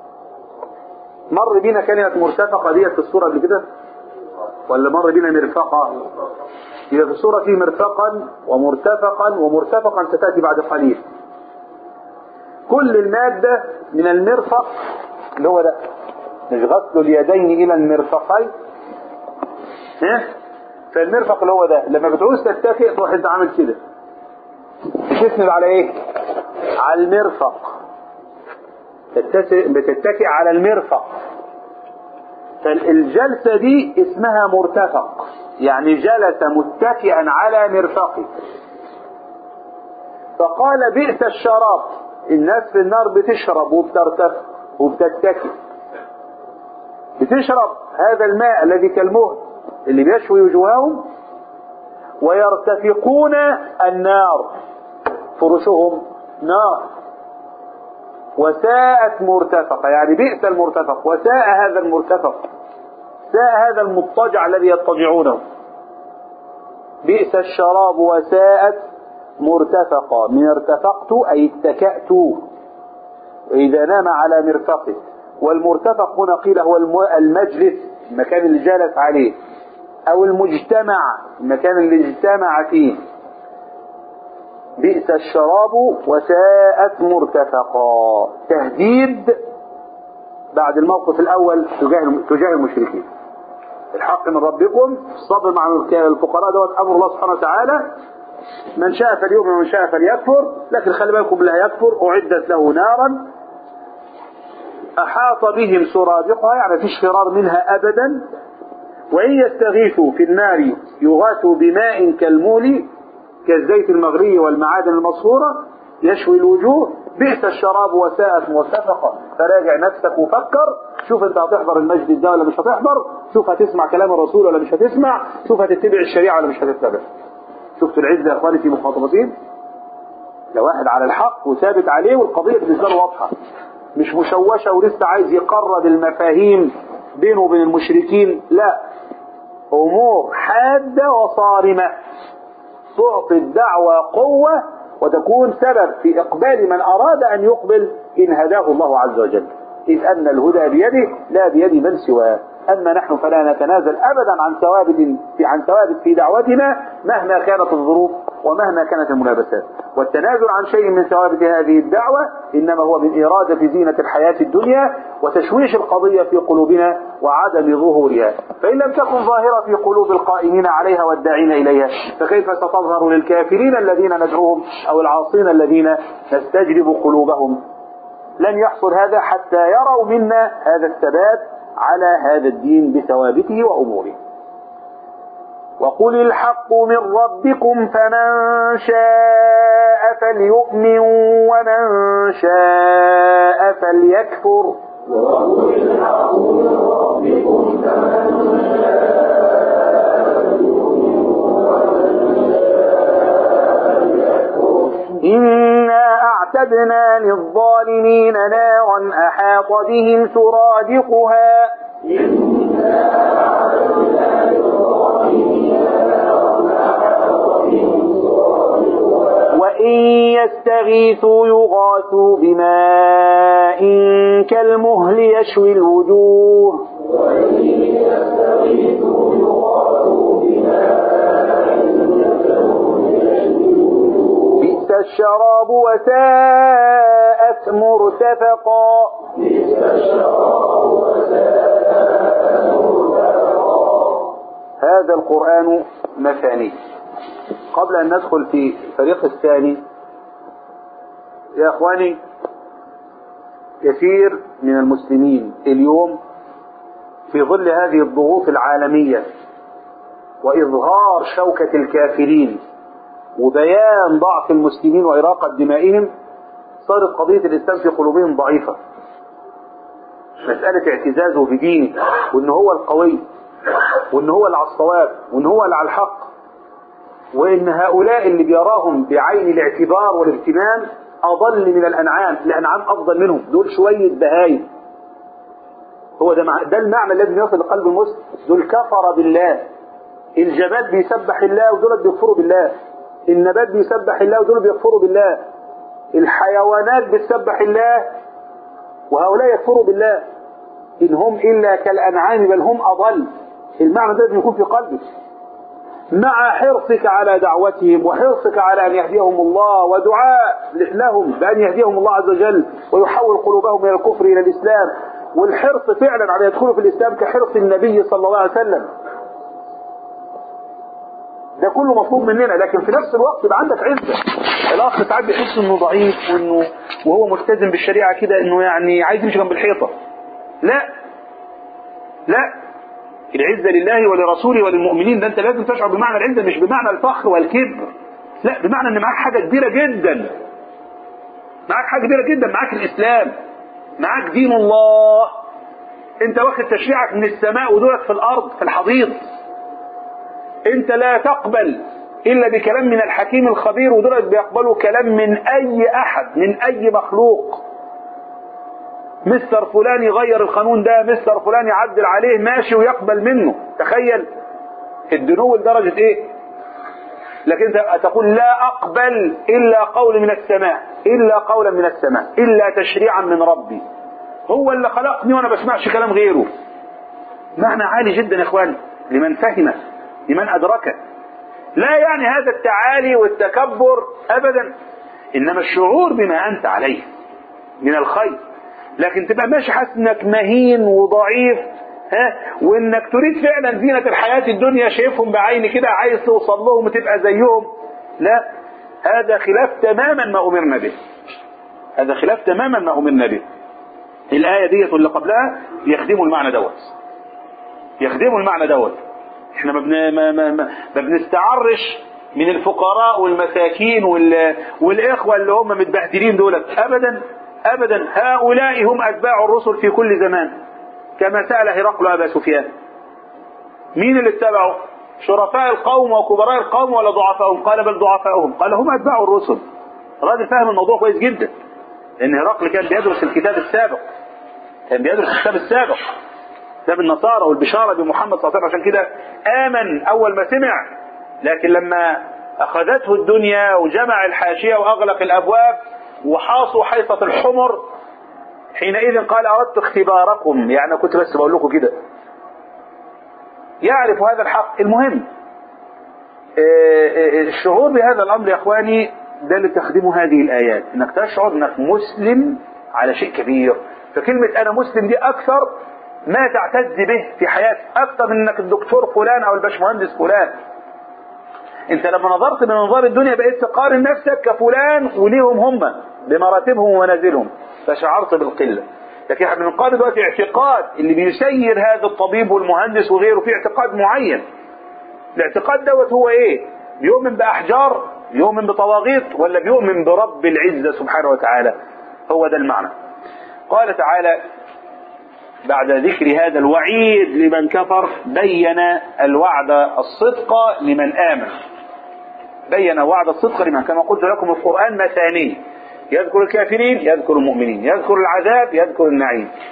مر بينا كلمة مرتفقة ديت في الصورة قبل كده ولا مر بينا مرفقة يبقى في الصورة فيه مرفقا ومرتفقا ومرتفقا ستأتي بعد قليل كل المادة من المرفق اللي هو ده مش غسل اليدين إلى المرفقين ها فالمرفق اللي هو ده لما بتعوز تتكئ تروح انت عامل كده بتسند على ايه على المرفق بتتكئ على المرفق فالجلسة دي اسمها مرتفق يعني جلس متكئا على مرفقه فقال بئس الشراب الناس في النار بتشرب وبترتفع وبتتكئ بتشرب هذا الماء الذي كالمهل اللي بيشوي وجوههم ويرتفقون النار فرشهم نار وساءت مرتفقة يعني بئس المرتفق وساء هذا المرتفق ساء هذا المضطجع الذي يضطجعونه بئس الشراب وساءت مرتفقة من ارتفقت أي اتكأت إذا نام على مرفقه والمرتفق هنا قيل هو المجلس المكان اللي جالس عليه أو المجتمع المكان اللي اجتمع فيه بئس الشراب وساءت مرتفقا تهديد بعد الموقف الأول تجاه المشركين الحق من ربكم الصبر مع الفقراء دوت أمر الله سبحانه وتعالى من شاء فليؤمن ومن شاء فليكفر لكن خلي بالكم لا يكفر أعدت له نارا أحاط بهم سرادقها يعني فيش فرار منها أبدا وإن يستغيثوا في النار يغاثوا بماء كالمول كالزيت المغلي والمعادن المصفورة يشوي الوجوه بئس الشراب وساءت مرتفقة فراجع نفسك وفكر شوف انت هتحضر المجلس ده ولا مش هتحضر شوف هتسمع كلام الرسول ولا مش هتسمع شوف هتتبع الشريعة ولا مش هتتبع شفتوا العزة يا اخواني في مخاطبتين لو واحد على الحق وثابت عليه والقضية بالنسبة له واضحة مش مشوشة ولسه عايز يقرب المفاهيم بينه وبين المشركين لا أمور حادة وصارمة تعطي الدعوة قوة وتكون سبب في إقبال من أراد أن يقبل إن هداه الله عز وجل إذ أن الهدى بيده لا بيد من سواه أما نحن فلا نتنازل أبدا عن ثوابت في عن ثوابت في دعوتنا مهما كانت الظروف ومهما كانت الملابسات والتنازل عن شيء من ثوابت هذه الدعوة إنما هو من إرادة زينة الحياة الدنيا وتشويش القضية في قلوبنا وعدم ظهورها فإن لم تكن ظاهرة في قلوب القائمين عليها والداعين إليها فكيف ستظهر للكافرين الذين ندعوهم أو العاصين الذين نستجلب قلوبهم لن يحصل هذا حتى يروا منا هذا الثبات على هذا الدين بثوابته وأموره وقل الحق من ربكم فمن شاء فليؤمن ومن شاء فليكفر وقل الحق من ربكم فمن إنا أعتدنا للظالمين نارا أحاط بهم سرادقها وإن يستغيثوا يغاثوا بماء كالمهل يشوي الوجوه بئس الشراب وساءت مرتفقا هذا القرآن مثاني قبل أن ندخل في الفريق الثاني يا أخواني كثير من المسلمين اليوم في ظل هذه الضغوط العالمية وإظهار شوكة الكافرين وبيان ضعف المسلمين وإراقة دمائهم صارت قضية الإسلام في قلوبهم ضعيفة مسألة اعتزازه بدينه وإن هو القوي وإن هو اللي على الصواب وإن هو اللي على الحق وإن هؤلاء اللي بيراهم بعين الاعتبار والاهتمام أضل من الأنعام الأنعام أفضل منهم دول شوية بهايم هو ده, مع... ده المعنى الذي يصل لقلب المسلم دول كفر بالله الجماد بيسبح الله ودول بيكفروا بالله النبات بيسبح الله ودول بيكفروا بالله الحيوانات بتسبح الله وهؤلاء يكفروا بالله إن هم إلا كالأنعام بل هم أضل المعنى ده لازم يكون في قلبك مع حرصك على دعوتهم وحرصك على أن يهديهم الله ودعاء لهم بأن يهديهم الله عز وجل ويحول قلوبهم من الكفر إلى الإسلام والحرص فعلا على يدخلوا في الإسلام كحرص النبي صلى الله عليه وسلم ده كله مطلوب مننا لكن في نفس الوقت يبقى عندك عزة الأخ ساعات بيحس إنه ضعيف وإنه وهو ملتزم بالشريعة كده إنه يعني عايز يمشي جنب الحيطة لا لا العزة لله ولرسوله وللمؤمنين ده أنت لازم تشعر بمعنى العزة مش بمعنى الفخر والكبر لا بمعنى إن معاك حاجة كبيرة جدا معاك حاجة كبيرة جدا معاك الإسلام معاك دين الله أنت واخد تشريعك من السماء ودولك في الأرض في الحضيض أنت لا تقبل إلا بكلام من الحكيم الخبير ودولك بيقبلوا كلام من أي أحد من أي مخلوق مستر فلان يغير القانون ده مستر فلان يعدل عليه ماشي ويقبل منه تخيل الدنو لدرجة ايه لكن انت تقول لا اقبل الا قول من السماء الا قولا من السماء الا تشريعا من ربي هو اللي خلقني وانا بسمعش كلام غيره معنى عالي جدا يا اخواني لمن فهمه لمن ادركه لا يعني هذا التعالي والتكبر ابدا انما الشعور بما انت عليه من الخير لكن تبقى ماشي حاسس انك مهين وضعيف ها وانك تريد فعلا زينة الحياة الدنيا شايفهم بعين كده عايز توصل لهم وتبقى زيهم لا هذا خلاف تماما ما امرنا به هذا خلاف تماما ما امرنا به الآية ديت واللي قبلها يخدموا المعنى دوت يخدموا المعنى دوت احنا ما, بن... ما, ما, ما, ما بنستعرش من الفقراء والمساكين وال... والإخوة اللي هم متبهدلين دولت أبدا أبدا هؤلاء هم أتباع الرسل في كل زمان كما سأل هرقل أبا سفيان مين اللي اتبعوا شرفاء القوم وكبراء القوم ولا ضعفائهم قال بل ضعفائهم قال هم أتباع الرسل الراجل فاهم الموضوع كويس جدا لأن هرقل كان بيدرس الكتاب السابق كان بيدرس الكتاب السابق كتاب النصارى والبشارة بمحمد صلى الله عليه وسلم عشان كده آمن أول ما سمع لكن لما أخذته الدنيا وجمع الحاشية وأغلق الأبواب وحاصوا حيطة الحمر حينئذ قال أردت اختباركم يعني كنت بس بقول لكم كده يعرف هذا الحق المهم الشعور بهذا الأمر يا أخواني ده اللي تخدمه هذه الآيات إنك تشعر إنك مسلم على شيء كبير فكلمة أنا مسلم دي أكثر ما تعتز به في حياتك أكثر من إنك الدكتور فلان أو الباشمهندس فلان انت لما نظرت من منظار الدنيا بقيت تقارن نفسك كفلان وليهم هم بمراتبهم ومنازلهم فشعرت بالقله لكن احنا بنقابل دلوقتي اعتقاد اللي بيسير هذا الطبيب والمهندس وغيره في اعتقاد معين الاعتقاد دوت هو ايه بيؤمن باحجار بيؤمن بطواغيت ولا بيؤمن برب العزه سبحانه وتعالى هو ده المعنى قال تعالى بعد ذكر هذا الوعيد لمن كفر بين الوعد الصدق لمن آمن بين وعد الصدق لمن كما قلت لكم القرآن مثاني يذكر الكافرين يذكر المؤمنين يذكر العذاب يذكر النعيم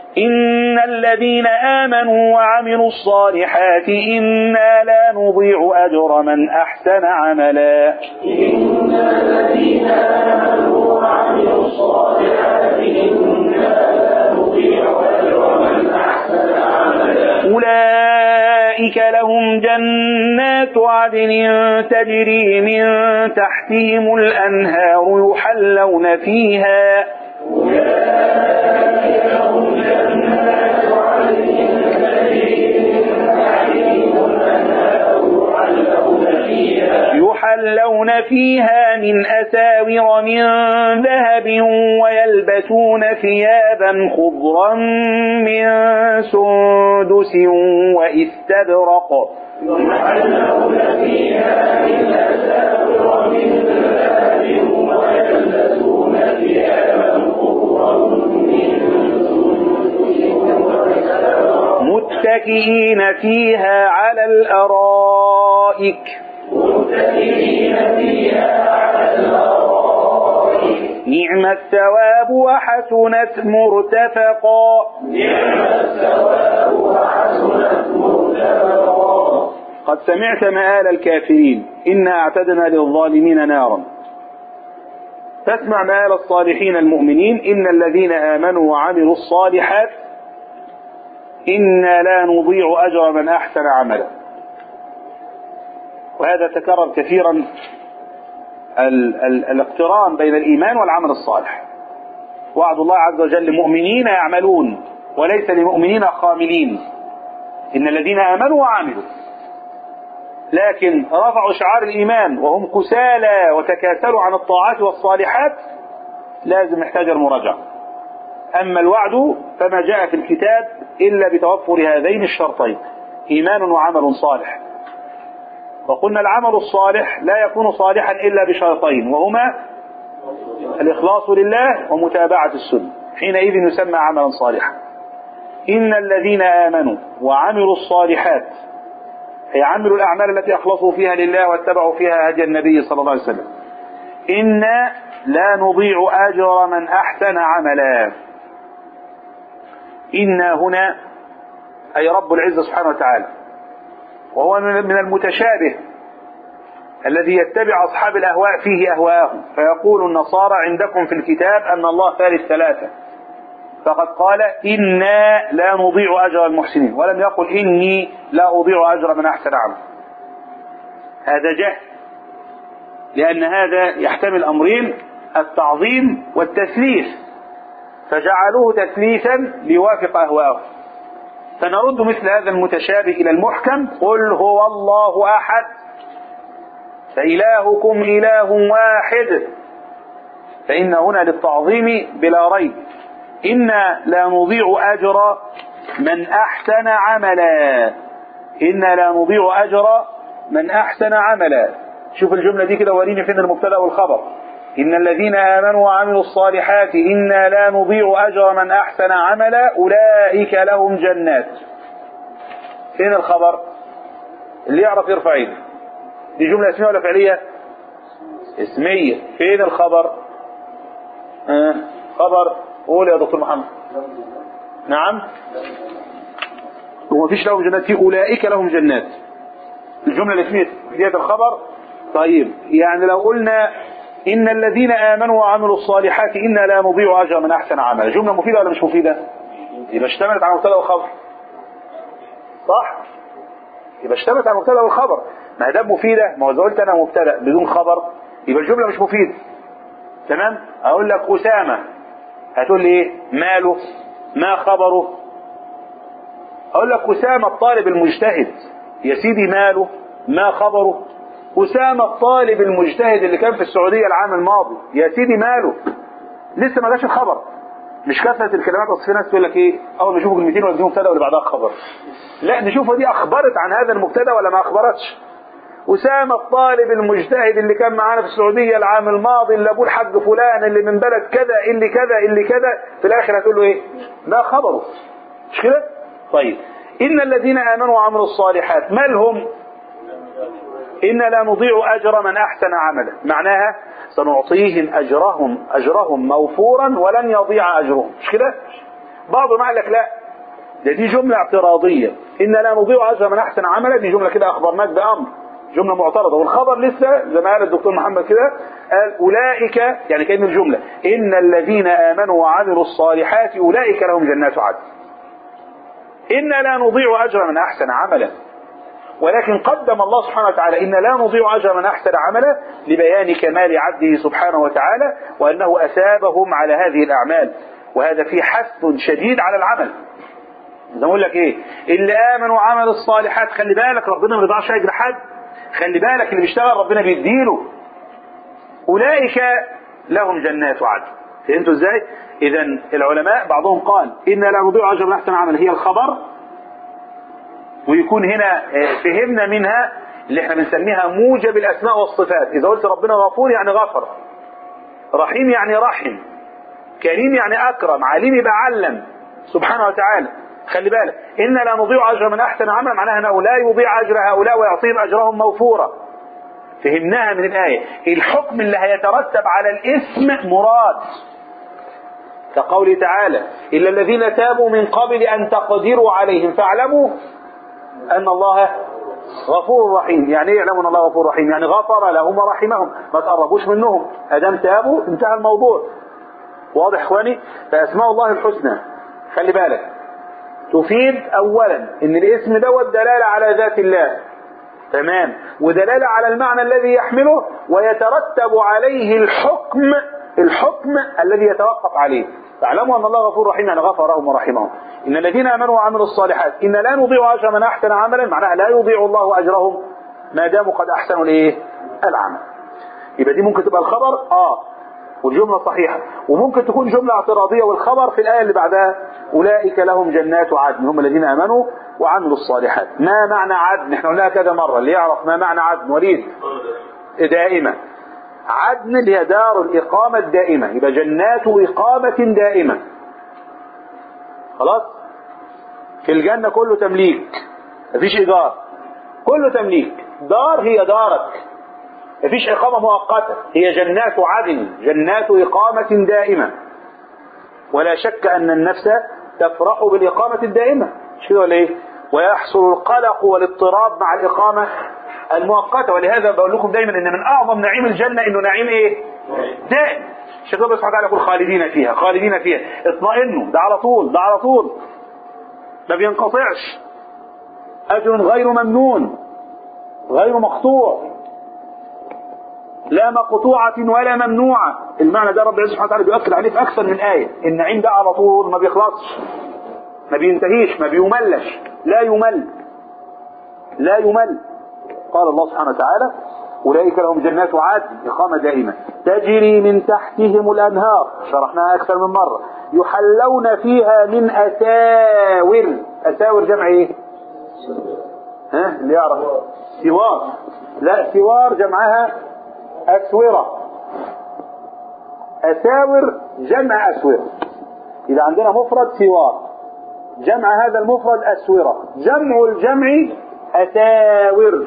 إن الذين آمنوا وعملوا الصالحات إنا لا نضيع أجر من أحسن عملا إن الذين آمنوا وعملوا الصالحات إنا لا نضيع أجر من أحسن عملا أولئك لهم جنات عدن تجري من تحتهم الأنهار يحلون فيها أولئك لهم جنات عدن تجري من تحتهم الأنهار يحلون فيها يحلون فيها من أساور من ذهب ويلبسون ثيابا خضرا من سندس وإستبرق يحلون فيها من أساور من ذهب ويلبسون ثيابا خضرا من سندس واستبرق متكئين فيها على الأرائك متكئين فيها على الأرائك نعم الثواب وحسنت مرتفقا نعم الثواب وحسنت مرتفقا قد سمعت مآل الكافرين إنا أعتدنا للظالمين نارا فاسمع مآل الصالحين المؤمنين إن الذين آمنوا وعملوا الصالحات إنا لا نضيع أجر من أحسن عملا وهذا تكرر كثيرا ال ال الاقتران بين الإيمان والعمل الصالح وعد الله عز وجل مؤمنين يعملون وليس لمؤمنين خاملين إن الذين آمنوا وعملوا لكن رفعوا شعار الإيمان وهم كسالى وتكاسلوا عن الطاعات والصالحات لازم يحتاج المراجعة أما الوعد فما جاء في الكتاب إلا بتوفر هذين الشرطين إيمان وعمل صالح وقلنا العمل الصالح لا يكون صالحا إلا بشرطين وهما الإخلاص لله ومتابعة السنة حينئذ يسمى عملا صالحا إن الذين آمنوا وعملوا الصالحات أي عملوا الأعمال التي أخلصوا فيها لله واتبعوا فيها هدي النبي صلى الله عليه وسلم إنا لا نضيع أجر من أحسن عملا إنا هنا أي رب العزة سبحانه وتعالى وهو من المتشابه الذي يتبع أصحاب الأهواء فيه أهواءهم فيقول النصارى عندكم في الكتاب أن الله ثالث ثلاثة فقد قال إنا لا نضيع أجر المحسنين ولم يقل إني لا أضيع أجر من أحسن عمل هذا جهل لأن هذا يحتمل أمرين التعظيم والتثليث فجعلوه تثليثا ليوافق أهواءهم فنرد مثل هذا المتشابه إلى المحكم قل هو الله أحد فإلهكم إله واحد فإن هنا للتعظيم بلا ريب إنا لا نضيع أجر من أحسن عملا إنا لا نضيع أجر من أحسن عملا شوف الجملة دي كده وريني فين المبتدأ والخبر إن الذين آمنوا وعملوا الصالحات إنا لا نضيع أجر من أحسن عملا أولئك لهم جنات فين الخبر اللي يعرف يرفع ايده دي جملة اسمية ولا فعلية اسمية فين الخبر آه. خبر قول يا دكتور محمد نعم وما فيش لهم جنات في أولئك لهم جنات الجملة الاسمية ديت الخبر طيب يعني لو قلنا إن الذين آمنوا وعملوا الصالحات إنا لا نضيع أجر من أحسن عمل جملة مفيدة ولا مش مفيدة يبقى اشتملت على المبتدا والخبر صح يبقى اشتملت على المبتدا والخبر ما دام مفيدة ما هو إذا قلت أنا مبتدا بدون خبر يبقى الجملة مش مفيدة تمام أقول لك أسامة هتقول لي إيه ماله ما خبره أقول لك أسامة الطالب المجتهد يا سيدي ماله ما خبره أسامة الطالب المجتهد اللي كان في السعودية العام الماضي يا سيدي ماله لسه ما جاش الخبر مش كثرة الكلمات اصل في ناس تقول لك ايه اول ما يشوفوا كلمتين ولا مبتدا واللي بعدها خبر لا نشوفها دي اخبرت عن هذا المبتدا ولا ما اخبرتش أسامة الطالب المجتهد اللي كان معانا في السعودية العام الماضي اللي أبوه الحاج فلان اللي من بلد كذا اللي كذا اللي كذا في الآخر هتقول له إيه؟ ما خبره مش كده؟ طيب إن الذين آمنوا وعملوا الصالحات ما لهم؟ إن لا نضيع أجر من أحسن عملا معناها سنعطيهم أجرهم أجرهم موفورا ولن يضيع أجرهم مش كده بعضهم قال لك لا ده دي جملة اعتراضية إن لا نضيع أجر من أحسن عملا دي جملة كده أخبرناك بأمر جملة معترضة والخبر لسه زي ما قال الدكتور محمد كده قال أولئك يعني كأن الجملة إن الذين آمنوا وعملوا الصالحات أولئك لهم جنات عدن إن لا نضيع أجر من أحسن عملا ولكن قدم الله سبحانه وتعالى إن لا نضيع أجر من أحسن عملا لبيان كمال عبده سبحانه وتعالى وأنه أثابهم على هذه الأعمال وهذا فيه حث شديد على العمل زي ما اقول لك ايه اللي امن وعمل الصالحات خلي بالك ربنا ما بيضيعش اجر حد خلي بالك اللي بيشتغل ربنا بيديله اولئك لهم جنات عدن فهمتوا ازاي اذا العلماء بعضهم قال ان لا نضيع اجر من احسن عمل هي الخبر ويكون هنا آه، فهمنا منها اللي احنا بنسميها موجب الاسماء والصفات اذا قلت ربنا غفور يعني غفر رحيم يعني رحم كريم يعني اكرم عليم يبقى علم سبحانه وتعالى خلي بالك إن لا نضيع أجر من أحسن عمل معناها أنه لا يضيع أجر هؤلاء ويعطيهم أجرهم موفورا فهمناها من الآية الحكم اللي هيترتب على الاسم مراد كقوله تعالى إلا الذين تابوا من قبل أن تقدروا عليهم فاعلموا أن الله غفور رحيم يعني ايه يعلموا أن الله غفور رحيم يعني غفر لهم ورحمهم ما تقربوش منهم أدام تابوا انتهى الموضوع واضح اخواني فأسماء الله الحسنى خلي بالك تفيد اولا ان الاسم دوت دلاله على ذات الله تمام ودلاله على المعنى الذي يحمله ويترتب عليه الحكم الحكم الذي يتوقف عليه فاعلموا ان الله غفور رحيم يعني غفر لهم ورحمهم ان الذين امنوا وعملوا الصالحات ان لا نضيع اجر من احسن عملا معناها لا يضيع الله اجرهم ما داموا قد احسنوا الايه العمل يبقى دي ممكن تبقى الخبر اه والجملة صحيحة وممكن تكون جملة اعتراضية والخبر في الآية اللي بعدها أولئك لهم جنات عدن هم الذين آمنوا وعملوا الصالحات ما معنى عدن احنا قلناها كذا مرة اللي يعرف ما معنى عدن وليد دائمة عدن اللي هي دار الإقامة الدائمة يبقى جنات إقامة دائمة خلاص في الجنة كله تمليك مفيش إيجار كله تمليك دار هي دارك مفيش إقامة مؤقتة هي جنات عدن جنات إقامة دائمة ولا شك أن النفس تفرح بالإقامة الدائمة مش كده ولا إيه؟ ويحصل القلق والاضطراب مع الإقامة المؤقتة ولهذا بقول لكم دايما إن من أعظم نعيم الجنة إنه نعيم إيه؟ دائم الشيخ ربنا سبحانه وتعالى يقول خالدين فيها خالدين فيها اطمئنوا ده على طول ده على طول ما بينقطعش أجر غير ممنون غير مقطوع لا مقطوعة ولا ممنوعة المعنى ده رب العزة سبحانه وتعالى بيؤكد عليه في أكثر من آية النعيم ده على طول ما بيخلصش ما بينتهيش ما بيملش لا يمل لا يمل قال الله سبحانه وتعالى أولئك لهم جنات عدن إقامة دائمة تجري من تحتهم الأنهار شرحناها أكثر من مرة يحلون فيها من أساور أساور جمع إيه؟ ها اللي يعرف سوار لا سوار جمعها أسورة أساور جمع أسورة إذا عندنا مفرد سوار جمع هذا المفرد أسورة جمع الجمع أساور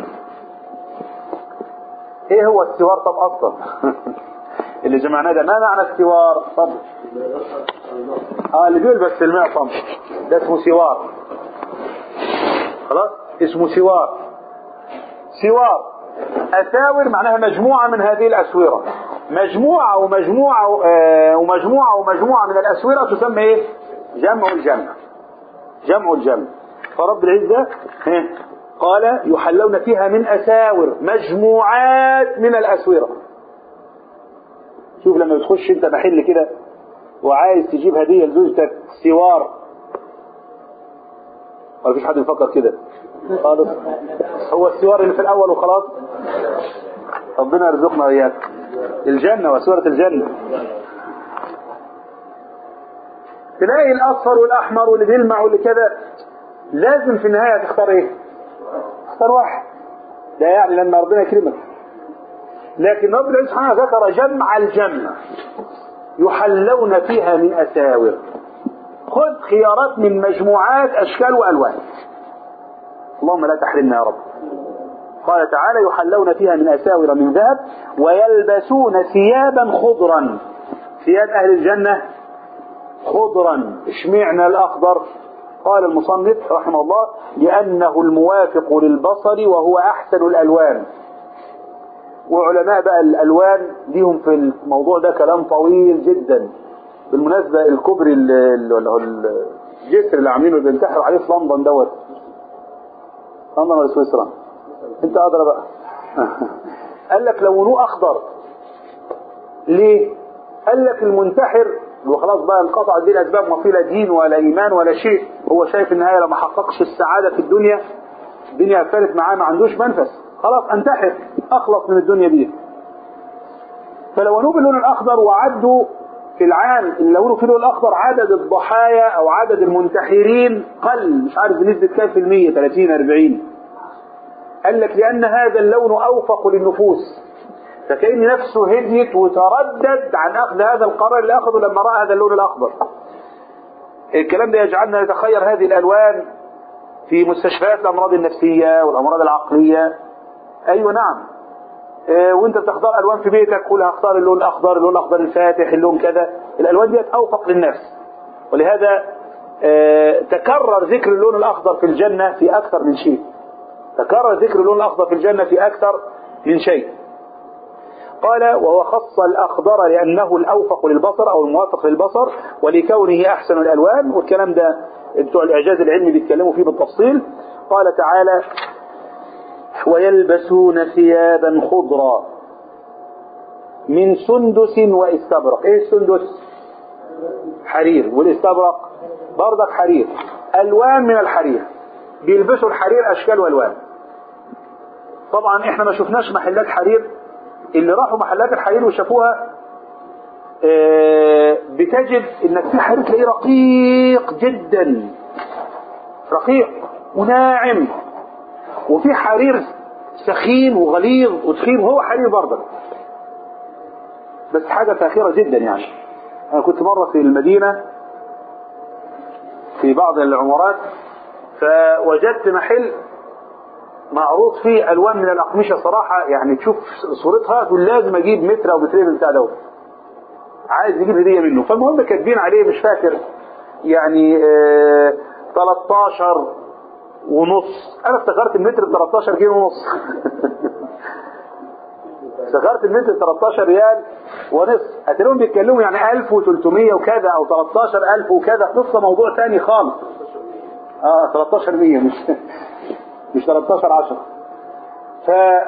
إيه هو السوار طب أصلا اللي جمعناه ده ما معنى السوار طب اه اللي بيلبس في الماء طب ده اسمه سوار خلاص اسمه سوار سوار أساور معناها مجموعة من هذه الأسورة مجموعة ومجموعة آه ومجموعة ومجموعة من الأسورة تسمى إيه؟ جمع الجمع جمع الجمع فرب العزة ها، قال يحلون فيها من أساور مجموعات من الأسورة شوف لما بتخش انت محل كده وعايز تجيب هدية لزوجتك سوار ما فيش حد يفكر كده خالص هو السوار اللي في الاول وخلاص ربنا يرزقنا واياك الجنه وسوره الجنه تلاقي الاصفر والاحمر واللي بيلمع واللي كذا لازم في النهايه تختار ايه؟ تختار واحد ده يعني لما ربنا يكرمك لكن رب العزة سبحانه ذكر جمع الجنة يحلون فيها من أساور خذ خيارات من مجموعات أشكال وألوان اللهم لا تحرمنا يا رب قال تعالى يحلون فيها من أساور من ذهب ويلبسون ثيابا خضرا ثياب أهل الجنة خضرا اشمعنى الأخضر قال المصنف رحمه الله لأنه الموافق للبصر وهو أحسن الألوان وعلماء بقى الألوان ليهم في الموضوع ده كلام طويل جدا بالمناسبة الكوبري ال- ال- ال- الجسر اللي عاملينه اللي بينتحروا عليه في لندن دوت لندن ولا سويسرا انت ادرى بقى قال لك لونوه اخضر ليه قال لك المنتحر وخلاص بقى انقطعت دي الاسباب ما في لا دين ولا ايمان ولا شيء هو شايف ان هي لو ما حققش السعاده في الدنيا الدنيا قفلت معاه ما عندوش منفس خلاص انتحر اخلص من الدنيا دي فلونوه باللون الاخضر وعدوا في العام اللي لونه فيه اللون الاخضر عدد الضحايا او عدد المنتحرين قل مش عارف بنسبه كام في المية 30 40 قال لك لان هذا اللون اوفق للنفوس فكأن نفسه هديت وتردد عن اخذ هذا القرار اللي اخذه لما راى هذا اللون الاخضر الكلام ده يجعلنا نتخير هذه الالوان في مستشفيات الامراض النفسيه والامراض العقليه ايوه نعم آه، وانت بتختار الوان في بيتك قول هختار اللون الاخضر اللون الاخضر الفاتح اللون كذا الالوان ديت اوفق للنفس ولهذا آه، تكرر ذكر اللون الاخضر في الجنه في اكثر من شيء تكرر ذكر اللون الاخضر في الجنه في اكثر من شيء قال وهو خص الأخضر لأنه الأوفق للبصر أو الموافق للبصر ولكونه أحسن الألوان والكلام ده بتوع الإعجاز العلمي بيتكلموا فيه بالتفصيل قال تعالى ويلبسون ثيابا خضرا من سندس واستبرق ايه السندس حرير والاستبرق برضك حرير الوان من الحرير بيلبسوا الحرير اشكال والوان طبعا احنا ما شفناش محلات حرير اللي راحوا محلات الحرير وشافوها آه، بتجد انك في حرير تلاقيه رقيق جدا رقيق وناعم وفي حرير سخين وغليظ وتخين وهو حرير برضه بس حاجة فاخرة جدا يعني أنا كنت مرة في المدينة في بعض العمارات فوجدت محل معروض فيه ألوان من الأقمشة صراحة يعني تشوف صورتها تقول لازم أجيب متر أو مترين من بتاع دوت عايز يجيب هدية منه فالمهم كاتبين عليه مش فاكر يعني آه 13 ونص انا افتكرت المتر ب 13 جنيه ونص افتكرت المتر ب 13 ريال ونص هتلاقيهم بيتكلموا يعني 1300 وكذا او 13000 وكذا قصه موضوع ثاني خالص اه 13 100 مش مش 13 10 ف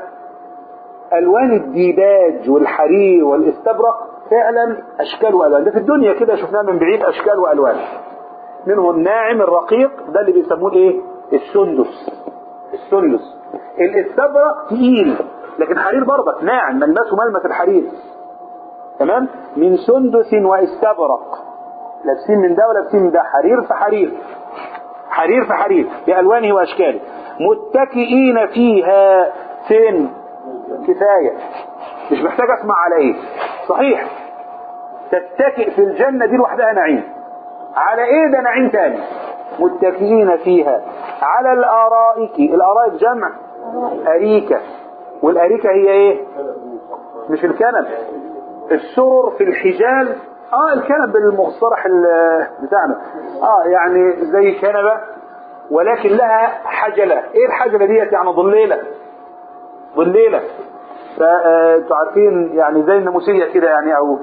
الوان الديباج والحرير والاستبرق فعلا اشكال والوان ده في الدنيا كده شفناها من بعيد اشكال والوان منه الناعم الرقيق ده اللي بيسموه ايه السندس السندس الاستبرق تقيل لكن حرير برضك ناعم ملمسه ملمس الحرير تمام من سندس واستبرق لابسين من ده ولابسين من ده حرير في حرير حرير في حرير بألوانه وأشكاله متكئين فيها فين كفاية مش محتاج أسمع على إيه صحيح تتكئ في الجنة دي لوحدها نعيم على إيه ده نعيم تاني متكئين فيها على الارائك الارائك جمع اريكة والاريكة هي ايه مش الكنب السرر في الحجال اه الكنب بالمصطلح ال- بتاعنا اه يعني زي كنبة ولكن لها حجلة ايه الحجلة ديت يعني ضليلة ضليلة فانتوا عارفين يعني زي الناموسية كده يعني او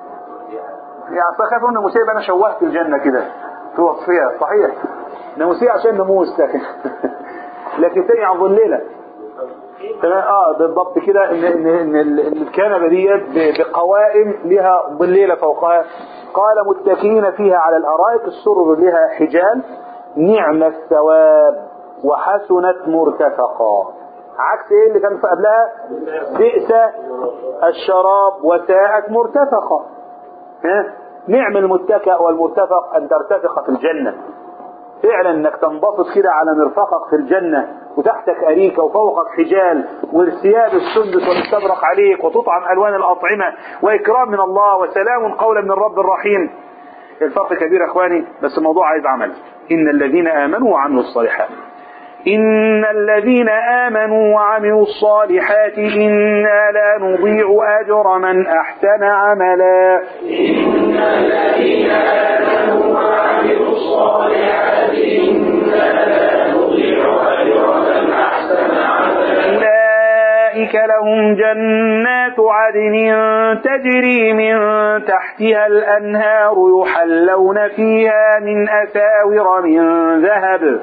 يعني اصل خايف الناموسية يبقى انا شوهت الجنة كده في وصفها صحيح ناموسية عشان ناموس لكن لكن تاني عن ظليلة تمام اه بالضبط كده ان ان ان ال- إن الكنبه ديت ب- بقوائم لها ظليله فوقها قال متكئين فيها على الارائك السرر لها حجال نعم الثواب وحسنت مرتفقا عكس ايه اللي كان في قبلها بئس الشراب وساءت مرتفقا ها؟ نعم المتكأ والمرتفق ان ترتفق في الجنه فعلا انك تنبسط كده على مرفقك في الجنة وتحتك أريكة وفوقك حجال والثياب السندس والاستبرق عليك وتطعم ألوان الأطعمة وإكرام من الله وسلام قولا من رب الرحيم الفرق كبير يا اخواني بس الموضوع عايز عمل إن الذين آمنوا وعملوا الصالحات إن الذين آمنوا وعملوا الصالحات إنا لا نضيع أجر من أحسن عملا إن الذين آمنوا وعملوا الصالحات إنا لا نضيع أجر من أحسن عملا أولئك لهم جنات عدن تجري من تحتها الأنهار يحلون فيها من أساور من ذهب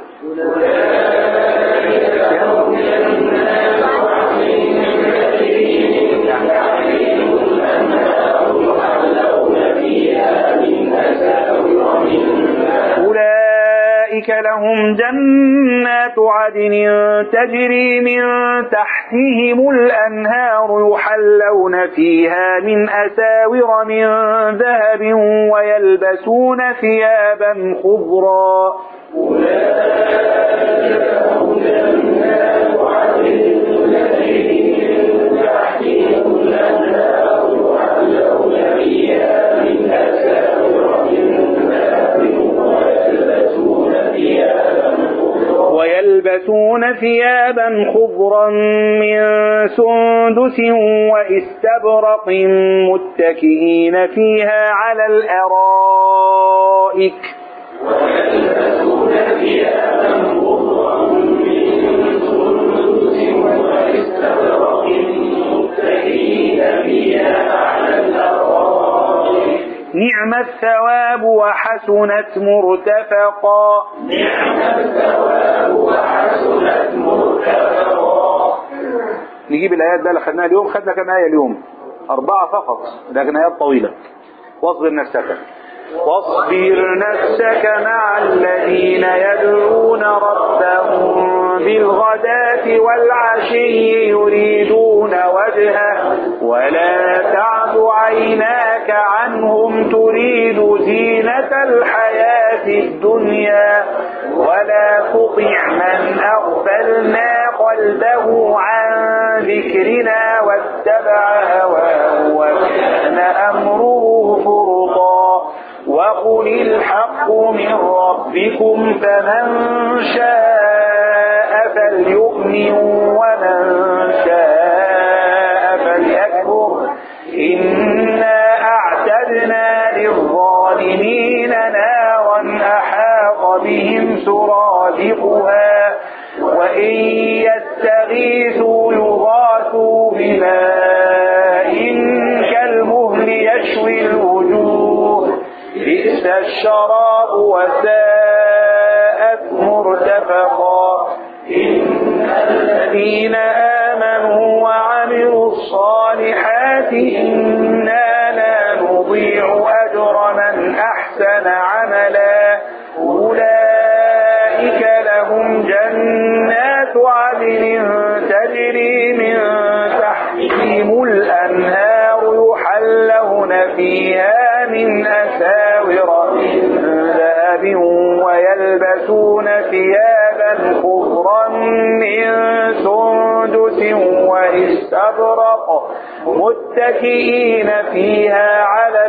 أولئك لهم جنات عدن تجري من تحتهم الأنهار يحلون فيها من أساور من ذهب ويلبسون ثيابا خضرا ويلبسون ثيابا خضرا من سندس واستبرق متكئين فيها على الأرائك ويلبسون ثيابا خضرا من سندس واستبرق متكئين فيها على الأرائك نعم الثواب وحسنت مرتفقا نعم الثواب وحسنت مرتفقا نجيب الآيات بقى اللي خدناها اليوم خدنا كم آية اليوم أربعة فقط لكن آيات طويلة واصبر نفسك واصبر نفسك مع الذين يدعون ربهم بالغداة والعشي يريدون وجهه ولا تعد عيناك عنهم تريد زينة الحياة الدنيا ولا تطع من أغفلنا قلبه عن ذكرنا واتبع هواه وكان أمره فرطا وقل الحق من ربكم فمن شاء فليؤمن ومن شاء فليكفر إنا أعتدنا للظالمين نارا أحاط بهم سرادقها وإن يستغيثوا يغاثوا بماء كالمهل يشوي الوجوه بئس الشراب وساءت مرتفقا إن الذين آمنوا وعملوا الصالحات إنا لا نضيع أجر من أحسن عملا أولئك لهم جنات عدن تجري من تحتهم الأنهار يحلون فيها من أساور من ذهب ويلبسون ثيابا خضرا من سندس واستبرق متكئين فيها على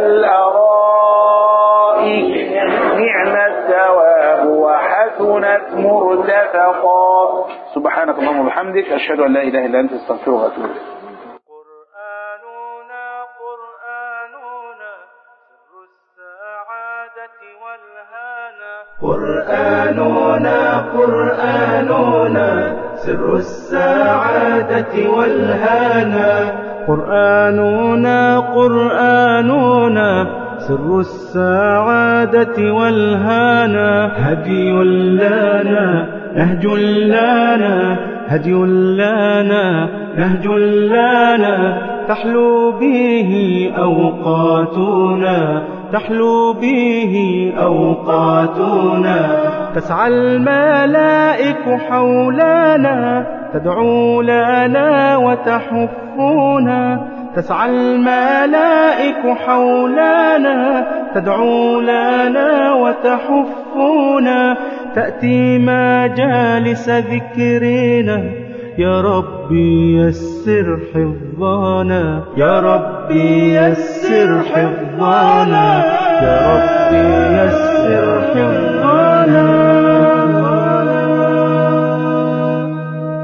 الأرائك نعم الثواب وحسنت مرتفقا سبحانك اللهم وبحمدك أشهد أن لا إله إلا أنت استغفرك وأتوب إليك قرآننا قرآننا سر السعادة والهانا قرآننا قرآننا سر السعادة والهانا قرآننا قرآننا سر السعادة والهانا هدي لنا نهج لنا هدي لنا نهج لنا تحلو به أوقاتنا تحلو به أوقاتنا تسعى الملائك حولنا تدعو لنا وتحفنا تسعى الملائك حولنا تدعو لنا وتحفنا تأتي مجالس ذكرنا يا ربي يسر حفظنا يا ربي يسر حفظنا يا ربي يسر حفظنا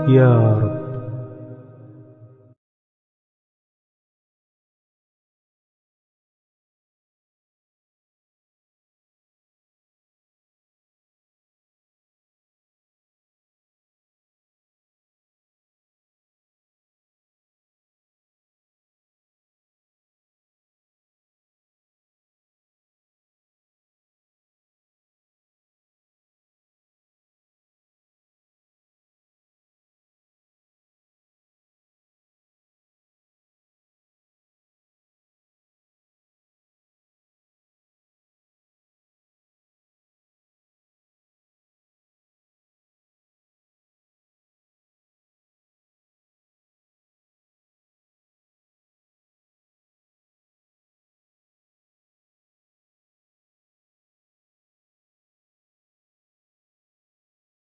يا رب